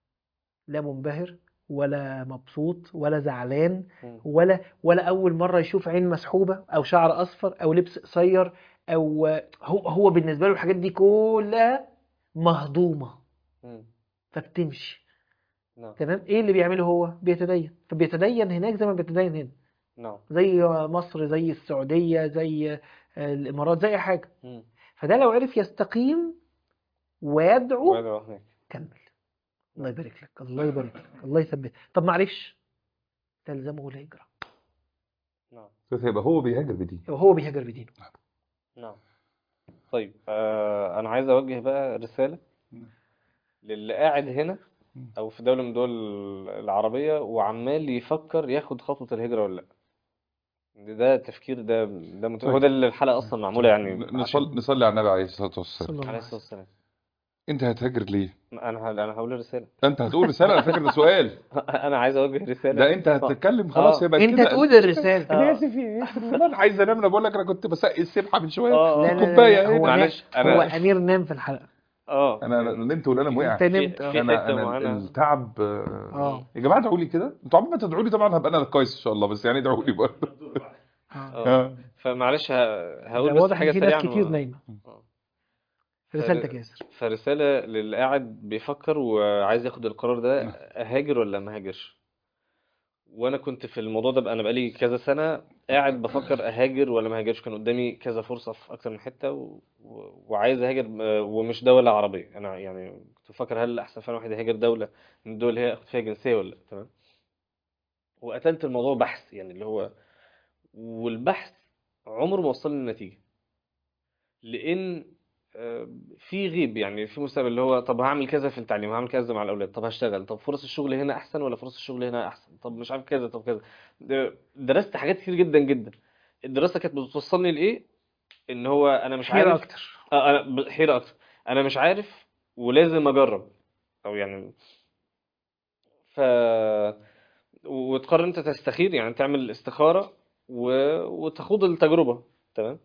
لا منبهر ولا مبسوط ولا زعلان مم. ولا ولا اول مره يشوف عين مسحوبه او شعر اصفر او لبس قصير او هو هو بالنسبه له الحاجات دي كلها مهضومه مم. فبتمشي نعم تمام ايه اللي بيعمله هو بيتدين فبيتدين هناك زي ما بيتدين هنا نعم زي مصر زي السعوديه زي آه، الامارات زي أي حاجه مم. فده لو عرف يستقيم ويدعو وادعو هناك كمل الله يبارك لك الله يبارك لك الله يثبت طب ما عرفش تلزمه الهجره نعم فيبقى هو بيهاجر بدين وهو بيهاجر بدينه نعم طيب آه أنا عايز أوجه بقى رسالة للي قاعد هنا مم. أو في دولة من الدول العربية وعمال يفكر ياخد خطوة الهجرة ولا لأ ده ده التفكير ده ده مت... هو طيب. ده اللي الحلقة أصلا معمولة يعني نصلي عشان نصلي على النبي عليه الصلاة والسلام صلى الله عليه عليه الصلاة وسلم والسلام انت هتهاجر ليه أنا ه... أنا هقول رسالة انت هتقول رسالة على فكرة ده سؤال أنا عايز أوجه رسالة ده انت هتتكلم خلاص آه. يبقى انت كده تقول الرساله انا آه. اسف يا ياسر والله انا عايز انام انا بقول لك انا كنت بسقي السبحة من شوية آه لا آه لا لا, كوباية لا هو هنا. معلش نام هو أنا امير نام في الحلقه آه انا أنا نمت والقلم وقع انت في نمت في اه انا حتة انا معينة التعب آه، اه يا جماعه ادعوا لي كده انتوا عمال ما تدعوا لي طبعا هبقى انا كويس ان شاء الله بس يعني ادعوا لي برضه اه آه آه. فمعلش ه... ده هقول بس واضح حاجة ان في سريعة ناس كتير و... نايمه آه. رسالتك يا ياسر فرسالة للي قاعد بيفكر وعايز ياخد القرار ده أهاجر ولا ما هاجرش وأنا كنت في الموضوع ده بقى أنا بقالي كذا سنة قاعد بفكر أهاجر ولا ما هاجرش كان قدامي كذا فرصة في أكتر من حتة و... و... وعايز أهاجر آه، ومش دولة عربية أنا يعني كنت بفكر هل أحسن فعلا واحد يهاجر دولة من الدول اللي هي أخد فيها جنسية ولا لأ تمام وقتلت الموضوع بحث يعني اللي هو والبحث عمره ما وصل للنتيجة لان آه، في غيب يعني في مستقبل اللي هو طب هعمل كذا في التعليم هعمل كذا مع الاولاد طب هشتغل طب فرص الشغل هنا احسن ولا فرص الشغل هنا احسن طب مش عارف كذا طب كذا د- درست حاجات كتير جدا جدا الدراسه كانت بتوصلني لايه ان هو انا مش حيرة عارف اكتر اه انا ب- حيرة اكتر انا مش عارف ولازم اجرب او يعني ف وتقرر انت تستخير يعني تعمل استخارة و... وتخوض التجربة تمام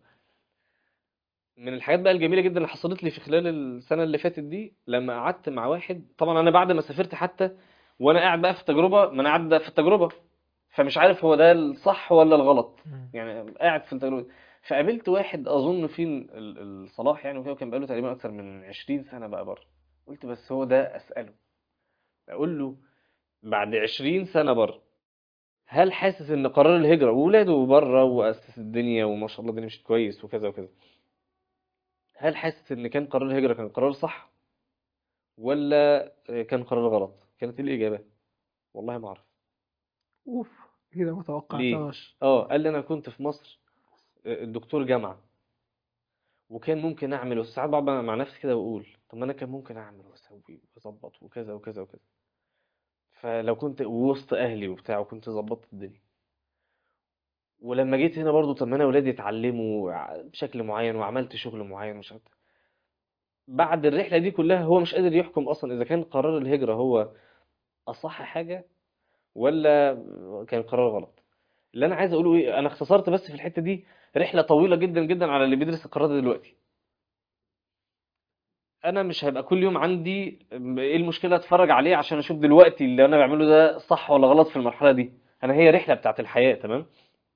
من الحاجات بقى الجميلة جدا اللي حصلت لي في خلال السنة اللي فاتت دي لما قعدت مع واحد طبعا انا بعد ما سافرت حتى وانا قاعد بقى في التجربة ما انا قاعد بقى في التجربة فمش عارف هو ده الصح ولا الغلط مم. يعني قاعد في التجربة فقابلت واحد اظن فيه ال- الصلاح يعني وكده وكان بقاله تقريبا اكتر من 20 سنة بقى بره قلت بس هو ده اساله اقول له بعد 20 سنة بره هل حاسس ان قرار الهجرة وولاده بره واسس الدنيا وما شاء الله الدنيا مشيت كويس وكذا وكذا هل حاسس ان كان قرار الهجرة كان قرار صح ولا كان قرار غلط كانت إيه الاجابة والله ما اعرف اوف كده ما توقعتهاش اه قال لي انا كنت في مصر الدكتور جامعة وكان ممكن اعمل وساعات بقعد مع نفسي كده واقول طب ما انا كان ممكن اعمل واسوي واظبط وكذا وكذا وكذا فلو كنت وسط اهلي وبتاع وكنت ظبطت الدنيا ولما جيت هنا برضو طب ما انا ولادي اتعلموا ع- بشكل معين وعملت شغل معين مش عارف بعد الرحلة دي كلها هو مش قادر يحكم اصلا اذا كان قرار الهجرة هو اصح حاجة ولا كان قرار غلط اللي انا عايز اقوله ايه انا اختصرت بس في الحتة دي رحلة طويلة جدا جدا على اللي بيدرس القرار ده دلوقتي انا مش هيبقى كل يوم عندي ايه المشكلة اتفرج عليه عشان اشوف دلوقتي اللي انا بعمله ده صح ولا غلط في المرحلة دي انا هي رحلة بتاعت الحياة تمام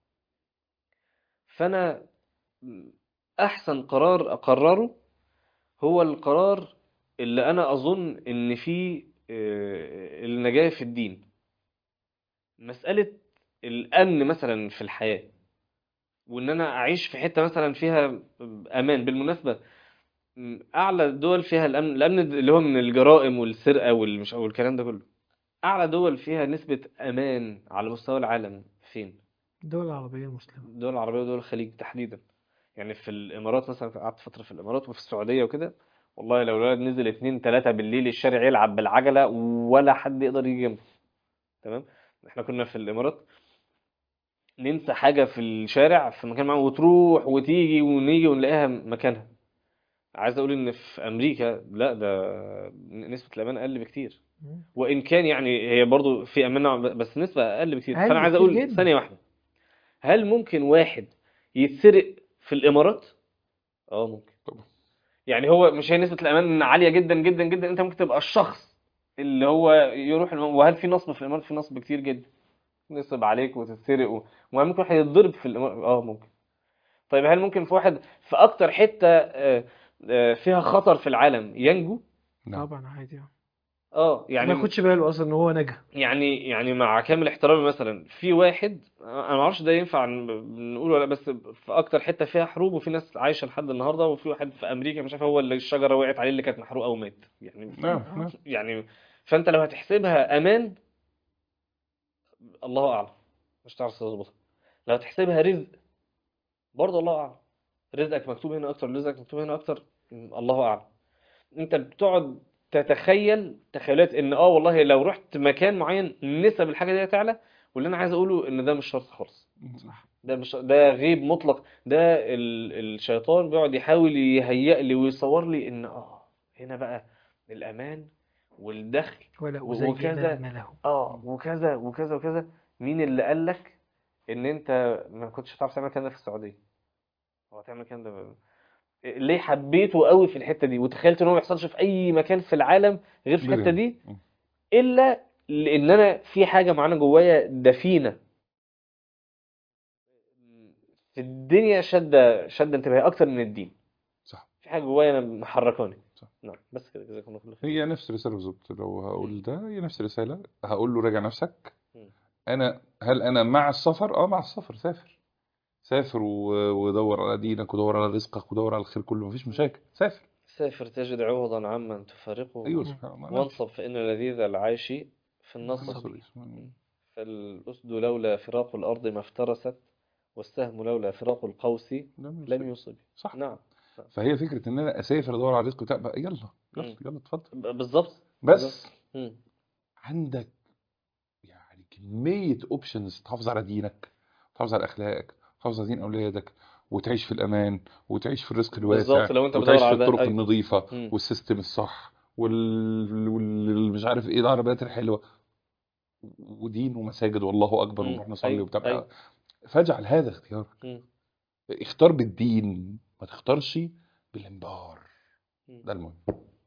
فانا احسن قرار اقرره هو القرار اللي انا اظن ان فيه آه، النجاة في الدين مسألة الامن مثلا في الحياة وان انا اعيش في حتة مثلا فيها امان بالمناسبة م، اعلى دول فيها الامن الامن اللي هو من الجرائم والسرقة والمش والكلام ده كله اعلى دول فيها نسبة امان على مستوى العالم فين الدول العربية المسلمة الدول العربية ودول الخليج تحديدا يعني في الامارات مثلا قعدت فتره في الامارات وفي السعوديه وكده والله لو الولد نزل اتنين تلاتة بالليل الشارع يلعب بالعجله ولا حد يقدر يجي جنبه تمام احنا كنا في الامارات ننسى حاجه في الشارع في مكان معين وتروح وتيجي ونيجي ونلاقيها مكانها عايز اقول ان في امريكا لا ده نسبه الامان اقل بكتير مم. وان كان يعني هي برضو في امان نوعاً ما، بس نسبه اقل بكتير أقل فانا عايز بكتير اقول جدا. ثانيه واحده هل ممكن واحد يتسرق في الامارات اه ممكن طبعا. يعني هو مش هي نسبه الامان عاليه جدا جدا جدا انت ممكن تبقى الشخص اللي هو يروح الم... وهل في نصب في الامارات في نصب كتير جدا نصب عليك وتتسرق و... وممكن واحد يتضرب في الامارات اه ممكن طيب هل ممكن في واحد في اكتر حته آه، آه، فيها خطر في العالم ينجو نعم طبعا عادي يعني اه يعني ما ياخدش باله اصلا ان هو نجا يعني يعني مع كامل احترامي مثلا في واحد انا ما اعرفش ده ينفع ن- نقول ولا بس في اكتر حته فيها حروب وفي ناس عايشه لحد النهارده وفي واحد في امريكا مش عارف هو اللي الشجره وقعت عليه اللي كانت محروقه ومات يعني نعم نعم يعني فانت لو هتحسبها امان الله اعلم مش هتعرف تظبطها لو هتحسبها رزق برضه الله اعلم رزقك مكتوب هنا اكتر رزقك مكتوب هنا اكتر م، الله اعلم انت بتقعد تتخيل تخيلات ان اه والله لو رحت مكان معين نسب الحاجه دي هتعلى واللي انا عايز اقوله ان ده مش شرط خالص ده مش ده غيب مطلق ده ال... الشيطان بيقعد يحاول يهيئ لي ويصور لي ان اه هنا بقى الامان والدخل ولا و- أزين وكذا. ما له اه وكذا وكذا وكذا مين اللي قال لك ان انت ما كنتش هتعرف تعمل كده في السعوديه هو تعمل كده ب... ليه حبيته قوي في الحته دي وتخيلت ان هو ما يحصلش في اي مكان في العالم غير في الحته دي الا لان انا في حاجه معانا جوايا دفينه في الدنيا شاده شاده انتباهي اكتر من الدين صح في حاجه جوايا انا محركاني صح. نعم بس كده جزاكم الله خير هي نفس الرسالة بالظبط لو هقول ده هي نفس الرسالة هقول له راجع نفسك مم. أنا هل أنا مع السفر؟ أه مع السفر سافر سافر و- ودور على دينك ودور على رزقك ودور على الخير كله مفيش مشاكل سافر سافر تجد عوضا عمن تفارقه أيوه سبحان الله وانصب فإن لذيذ العيش في النصب نصب. فالأسد لولا فراق الأرض ما افترست والسهم لولا فراق القوس لم لم يصب صح نعم فهي فكرة إن أنا أسافر أدور على رزق بتاع بقى يلا يلا مم. يلا اتفضل ب- بالظبط بس مم. عندك يعني كمية اوبشنز تحافظ على دينك تحافظ على اخلاقك تحافظ على دين اولادك وتعيش في الامان وتعيش في الرزق الواسع بالظبط لو انت وتعيش بتدور في على ده الطرق أيوة. النظيفة مم. والسيستم الصح وال... وال... مش عارف ايه العربيات الحلوة ودين ومساجد والله اكبر مم. ونروح نصلي أيوة. وبتاع أيوة. فاجعل هذا اختيارك مم. اختار بالدين ما تختارش بالانبهار مم. ده المهم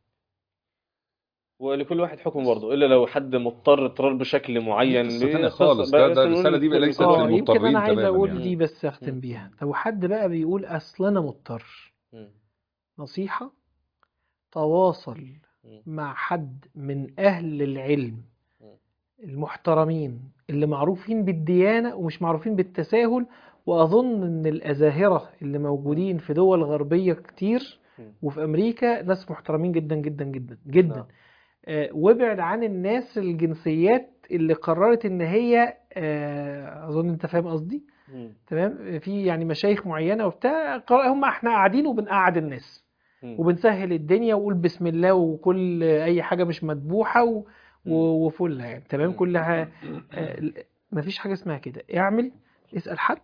ولكل واحد حكم برضه إلا لو حد مضطر اضطرار بشكل معين قصة تانية ليه خالص. قصة- ده- بس ده نقول الرسالة دي بقى لكل ليست واحد. اه يمكن للمضطرين انا عايز تماما اقول يعني. دي بس اختم مم. بيها لو حد بقى بيقول اصل انا مضطر مم. نصيحة تواصل مم. مع حد من اهل العلم مم. المحترمين اللي معروفين بالديانة ومش معروفين بالتساهل واظن ان الازاهرة اللي موجودين في دول غربية كتير مم. وفي امريكا ناس محترمين جدا جدا جدا جدا نعم. آه، وابعد عن الناس الجنسيات اللي قررت ان هي آه، اظن انت فاهم قصدي مم. تمام في يعني مشايخ معينه وبتاع قرر- هم احنا قاعدين وبنقعد الناس مم. وبنسهل الدنيا وقول بسم الله وكل اي حاجه مش مذبوحه و- مم. و- وفل يعني تمام مم. كل حاجه مفيش حاجه اسمها كده اعمل اسال حد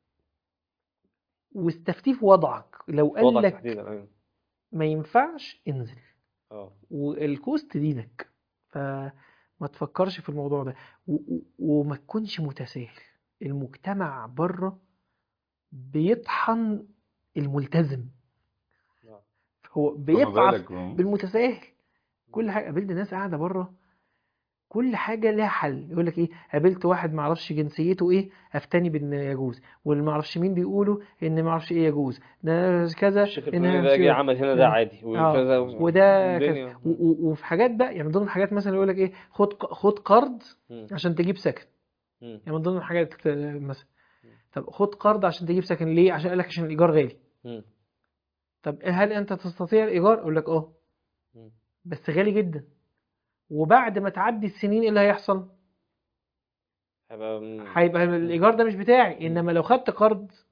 واستفتيه في وضعك لو قال وضعك لك تحديدا أيوة. ما ينفعش انزل اه والكوست دينك فما تفكرش في الموضوع ده و- و- وما تكونش متساهل المجتمع بره بيطحن الملتزم نعم. هو فما بيفعص بالك بالمتساهل كل حاجه قابلت ناس قاعده بره كل حاجه لها حل يقول لك ايه قابلت واحد ما اعرفش جنسيته ايه افتني بان يجوز واللي ما اعرفش مين بيقولوا ان ما اعرفش ايه يجوز ده كذا الشيخ إن الفلاني أنا ده مش- جه عمل هنا ده آه. عادي آه. وكذا وده الدنيا. كذا و- و- وفي حاجات بقى يعني من ضمن الحاجات مثلا يقول لك ايه خد ق- خد قرض مم. عشان تجيب سكن مم. يعني من ضمن الحاجات آه، مثلا طب خد قرض عشان تجيب سكن ليه عشان قال لك عشان الايجار غالي مم. طب هل انت تستطيع الايجار اقول لك اه مم. بس غالي جدا وبعد ما تعدي السنين ايه اللي هيحصل هيبقى مم. هيبقى الايجار ده مش بتاعي انما لو خدت قرض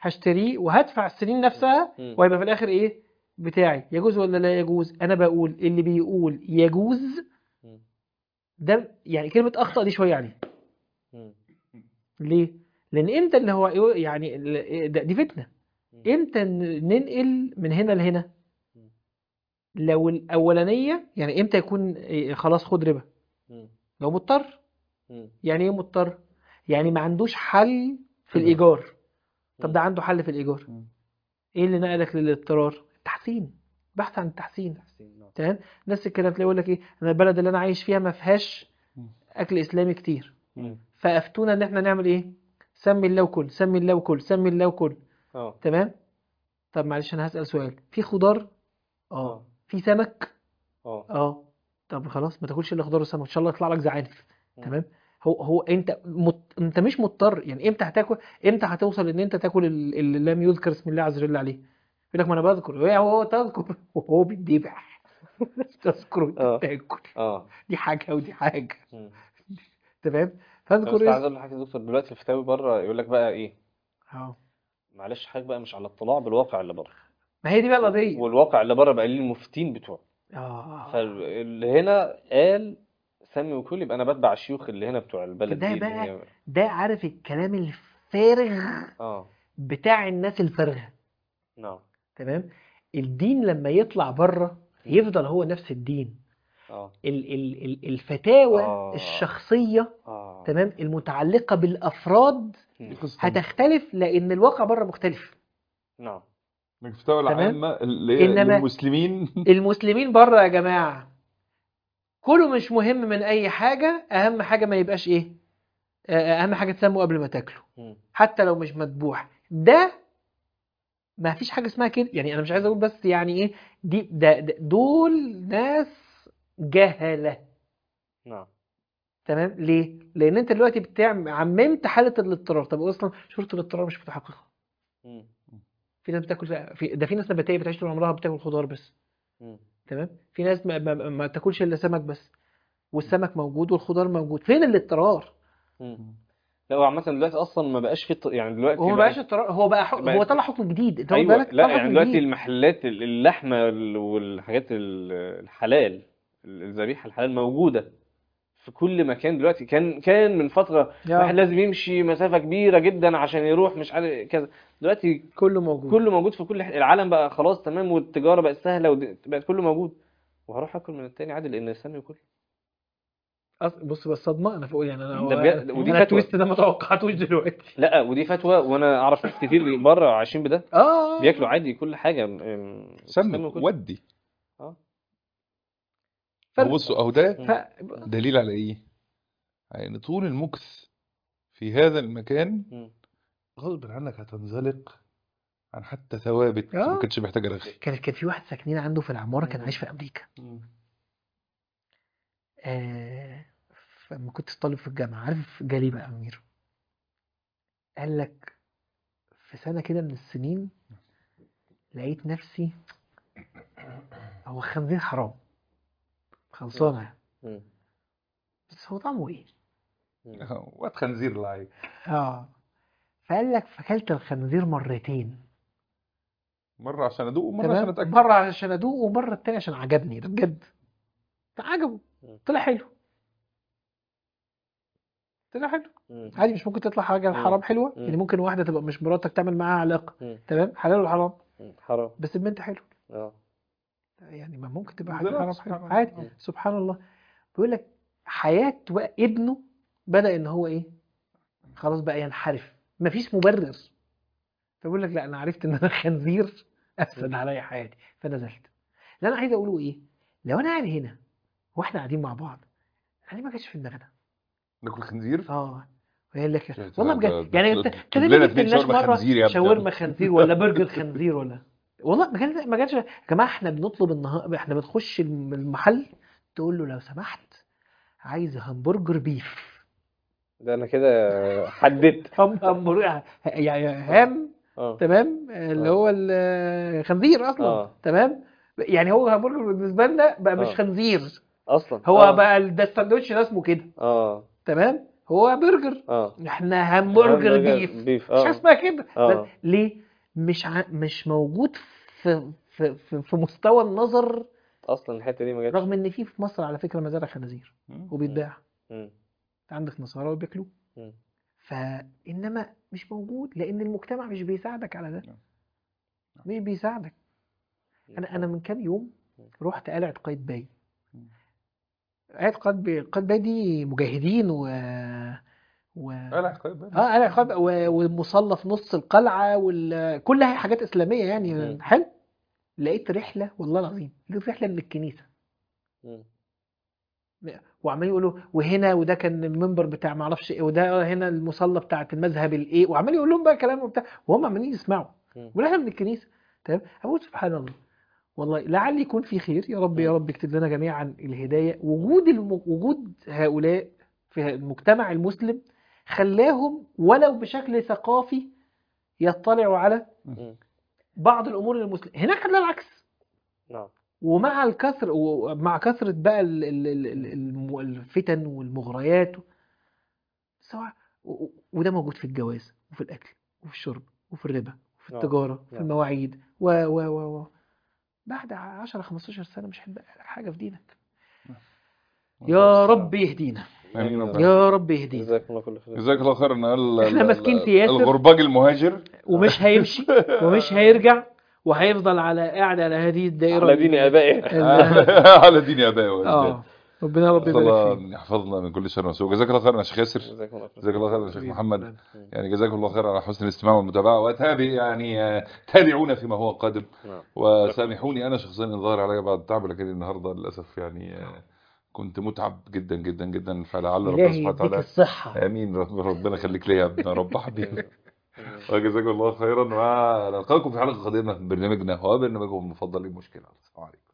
هشتريه وهدفع السنين نفسها مم. وهيبقى في الاخر ايه بتاعي يجوز ولا لا يجوز انا بقول اللي بيقول يجوز مم. ده يعني كلمة اخطأ دي شوية عليه مم. ليه لان امتى اللي هو إيه- يعني ال- ده- دي فتنة مم. امتى ن- ننقل من هنا لهنا مم. لو الاولانية يعني امتى يكون إيه، خلاص خد ربا مم. لو مضطر مم. يعني ايه مضطر يعني ما عندوش حل في مم. الايجار طب مم. ده عنده حل في الايجار مم. ايه اللي نقلك للاضطرار التحسين بحث عن التحسين تحسين، نعم. تمام نفس الكلام تلاقي يقول لك ايه انا البلد اللي انا عايش فيها ما فيهاش مم. اكل اسلامي كتير مم. فافتونا ان احنا نعمل ايه سمي الله وكل سمي الله وكل سمي الله وكل اه تمام طب معلش انا هسأل سؤال في خضار اه في سمك اه اه طب خلاص ما تاكلش الا خضار وسمك ان شاء الله يطلع لك زعانف مم. تمام هو هو انت مت... انت مش مضطر يعني امتى هتاكل امتى هتوصل ان انت تاكل ال- اللي لم يذكر اسم الله عز وجل عليه يقول لك ما انا بذكر ايه هو تذكر وهو بيتذبح تذكر وانت آه. بتاكل اه دي حاجه ودي حاجه مم. تمام بس فاذكر عايز ايه اقول لك حاجه يا دكتور دلوقتي الفتاوي بره يقول لك بقى ايه اه معلش حاجه بقى مش على اطلاع بالواقع اللي بره ما هي دي بقى القضيه والواقع اللي بره بقى ليه المفتين بتوعه اه فاللي هنا قال سمي وكل يبقى انا بتبع الشيوخ اللي هنا بتوع البلد ده دي اللي بقى هي ده عارف الكلام الفارغ اه بتاع الناس الفارغه نعم تمام الدين لما يطلع بره يفضل هو نفس الدين اه ال- ال- ال- الفتاوى آه. الشخصيه اه تمام المتعلقه بالافراد مم. دي قصة تانية. هتختلف لان الواقع بره مختلف نعم الفتاوى تمام. العامة اللي هي إنما- للمسلمين المسلمين بره يا جماعه كله مش مهم من اي حاجه اهم حاجه ما يبقاش ايه آه، اهم حاجه تسموا قبل ما تاكلوا مم. حتى لو مش مذبوح ده ما فيش حاجه اسمها كده يعني انا مش عايز اقول بس يعني ايه دي ده ده دول ناس جهله نعم تمام ليه لان انت دلوقتي بتعمل عممت حاله الاضطرار طب اصلا شروط الاضطرار مش متحققه مم. في ناس بتاكل في ده في ناس نباتيه بتعيش طول عمرها بتاكل خضار بس مم. تمام في ناس ما, ما, ما تاكلش الا سمك بس والسمك موجود والخضار موجود فين الاضطرار مم. لا هو عامة دلوقتي أصلا ما بقاش في يعني دلوقتي هو ما بقى- بقاش اضطرار هو بقى حق... بقى- هو طلع حكم جديد انت واخد ايوه بالك لا طلع يعني حكم دلوقتي جديد المحلات ال- اللحمه ال- والحاجات ال- الحلال الذبيحه الحلال موجوده في كل مكان دلوقتي كان كان من فتره يا. الواحد لازم يمشي مسافه كبيره جدا عشان يروح مش عارف كذا دلوقتي كله موجود كله موجود في كل ح- العالم بقى خلاص تمام والتجاره بقت سهله وبقت كله موجود وهروح اكل من التاني عادي لان سامي كله أص... بص بس صدمه انا فوق يعني انا ده بجد، ودي انا فتوى. التويست ده ما توقعتوش دلوقتي لا ودي فتوى وانا اعرف ناس كتير بره عايشين بده اه بياكلوا عادي كل حاجه م- م- سمي وكله. ودي اه فرق. هو بصوا اهو ده ف... دليل على ايه؟ على ان طول المكث في هذا المكان مم. غصب عنك هتنزلق عن حتى ثوابت آه. ما كانتش محتاجه رغي كان كان في واحد ساكنين عنده في العماره كان عايش في امريكا آه... فلما كنت طالب في الجامعه عارف جالي بقى امير قال لك في سنه كده من السنين لقيت نفسي هو خنزير حرام خلصانه يعني. مم. بس هو طعمه ايه واد خنزير لعيب اه فقال لك فاكلت الخنزير مرتين مره عشان ادوق ومره عشان تمام اتاكد مرة عشان ادوق ومرة التانية عشان عجبني ده بجد فعجبه مم. طلع حلو طلع حلو مم. عادي مش ممكن تطلع حاجة مم. حرام حلوة مم. يعني ممكن واحدة تبقى مش مراتك تعمل معاها علاقة مم. تمام حلال ولا حرام مم. حرام بس البنت حلو اه يعني ما ممكن تبقى حاجة بالظبط، حرام سبحان حلو الله. عادي مم. سبحان الله بيقول لك حياة بقى ابنه بدأ ان هو ايه خلاص بقى ينحرف مفيش مبرر فبيقول لك لا انا عرفت ان انا خنزير افسد عليا حياتي فنزلت اللي انا عايز اقوله ايه لو انا قاعد هنا واحنا قاعدين مع بعض انا ليه ما جاتش في دماغنا ناكل خنزير اه ويقول لك يا والله ده- بجد ده- يعني ده- انت ده- انت ليه جيب ما لنا اتنين جبتلناش شاورما مره خنزير يا ابني. شاورما خنزير ولا برجر خنزير ولا والله ما كان ما كانش يا جماعه احنا بنطلب النهار احنا بنخش الم- المحل تقول له لو سمحت عايز همبرجر بيف ده انا كده حددت هم همبرجر يعني هام اه تمام اللي آه. هو الخنزير اصلا اه تمام يعني هو همبرجر بالنسبه لنا بقى مش آه. خنزير اصلا هو آه. بقى ال- ده الساندوتش ده اسمه كده اه تمام هو برجر اه احنا همبرجر بيف بيف مش حاجه اه اسمها كده اه بس ليه مش ع... مش موجود في في في, في مستوى النظر اصلا الحته دي ما جاتش رغم ان في في مصر على فكره مزارع خنازير مم. وبيتباع مم. عندك نصارى وبياكلوه مم. فانما مش موجود لان المجتمع مش بيساعدك على ده نعم. مش بيساعدك انا انا من كام يوم رحت قلعه قايتباي مم. قلعه قايتباي قايتباي دي مجاهدين و و قلعة قايتباي اه قلعه قايتباي و- والمصلى في نص القلعه وال... كلها حاجات اسلاميه يعني مم. حلو لقيت رحله والله العظيم لقيت رحله من الكنيسه مم. وعمالين يقولوا وهنا وده كان المنبر بتاع معرفش ايه وده هنا المصلى بتاعت المذهب الايه وعمال يقول لهم بقى كلام وبتاع وهم عمالين يسمعوا مم. واحنا من الكنيسه تمام اقول سبحان الله والله لعل يكون في خير يا رب يا رب يكتب لنا جميعا الهدايه وجود الم... وجود هؤلاء في المجتمع المسلم خلاهم ولو بشكل ثقافي يطلعوا على مم. بعض الامور المسلمه هناك خلاها العكس نعم ومع الكثر ومع كثرة بقى ال- ال- ال- ال- الم- الفتن والمغريات سواء و- و- وده موجود في الجواز وفي الأكل وفي الشرب وفي الربا وفي نعم. التجارة وفي نعم. المواعيد و و و و بعد 10 15 سنة مش هيبقى لك حاجة في دينك يا رب يهدينا آمين يا رب. يا رب يهدينا جزاك الله كل خير جزاك الله خير ان ال- إحنا ال- ماسكين ال- في ياسر. الغرباج المهاجر ومش هيمشي ومش هيرجع وهيفضل على قاعد على هذه الدائرة على دين ابائه ال- على دين ابائه واجداده اه ربنا رب نسال الله يبارك فيك ان يحفظنا من كل شر وسوء جزاك الله خير يا شيخ ياسر جزاك الله خير جزاك الله خير يا شيخ حبيبي. محمد يعني جزاكم الله خير على حسن الاستماع والمتابعه وتابع يعني آه، تابعونا فيما هو قادم نعم وسامحوني انا شخصيا الظاهر عليا بعد التعب لكن النهارده للاسف يعني آه، كنت متعب جدا جدا جدا فلعل ربنا إلهي سبحانه يديك وتعالى الصحة امين رب- ربنا يخليك ليا يا ابن رب حبيبي وجزاكم الله خيرا ونلقاكم في حلقه قادمه من برنامجنا وبرنامجكم المفضل المشكله السلام عليكم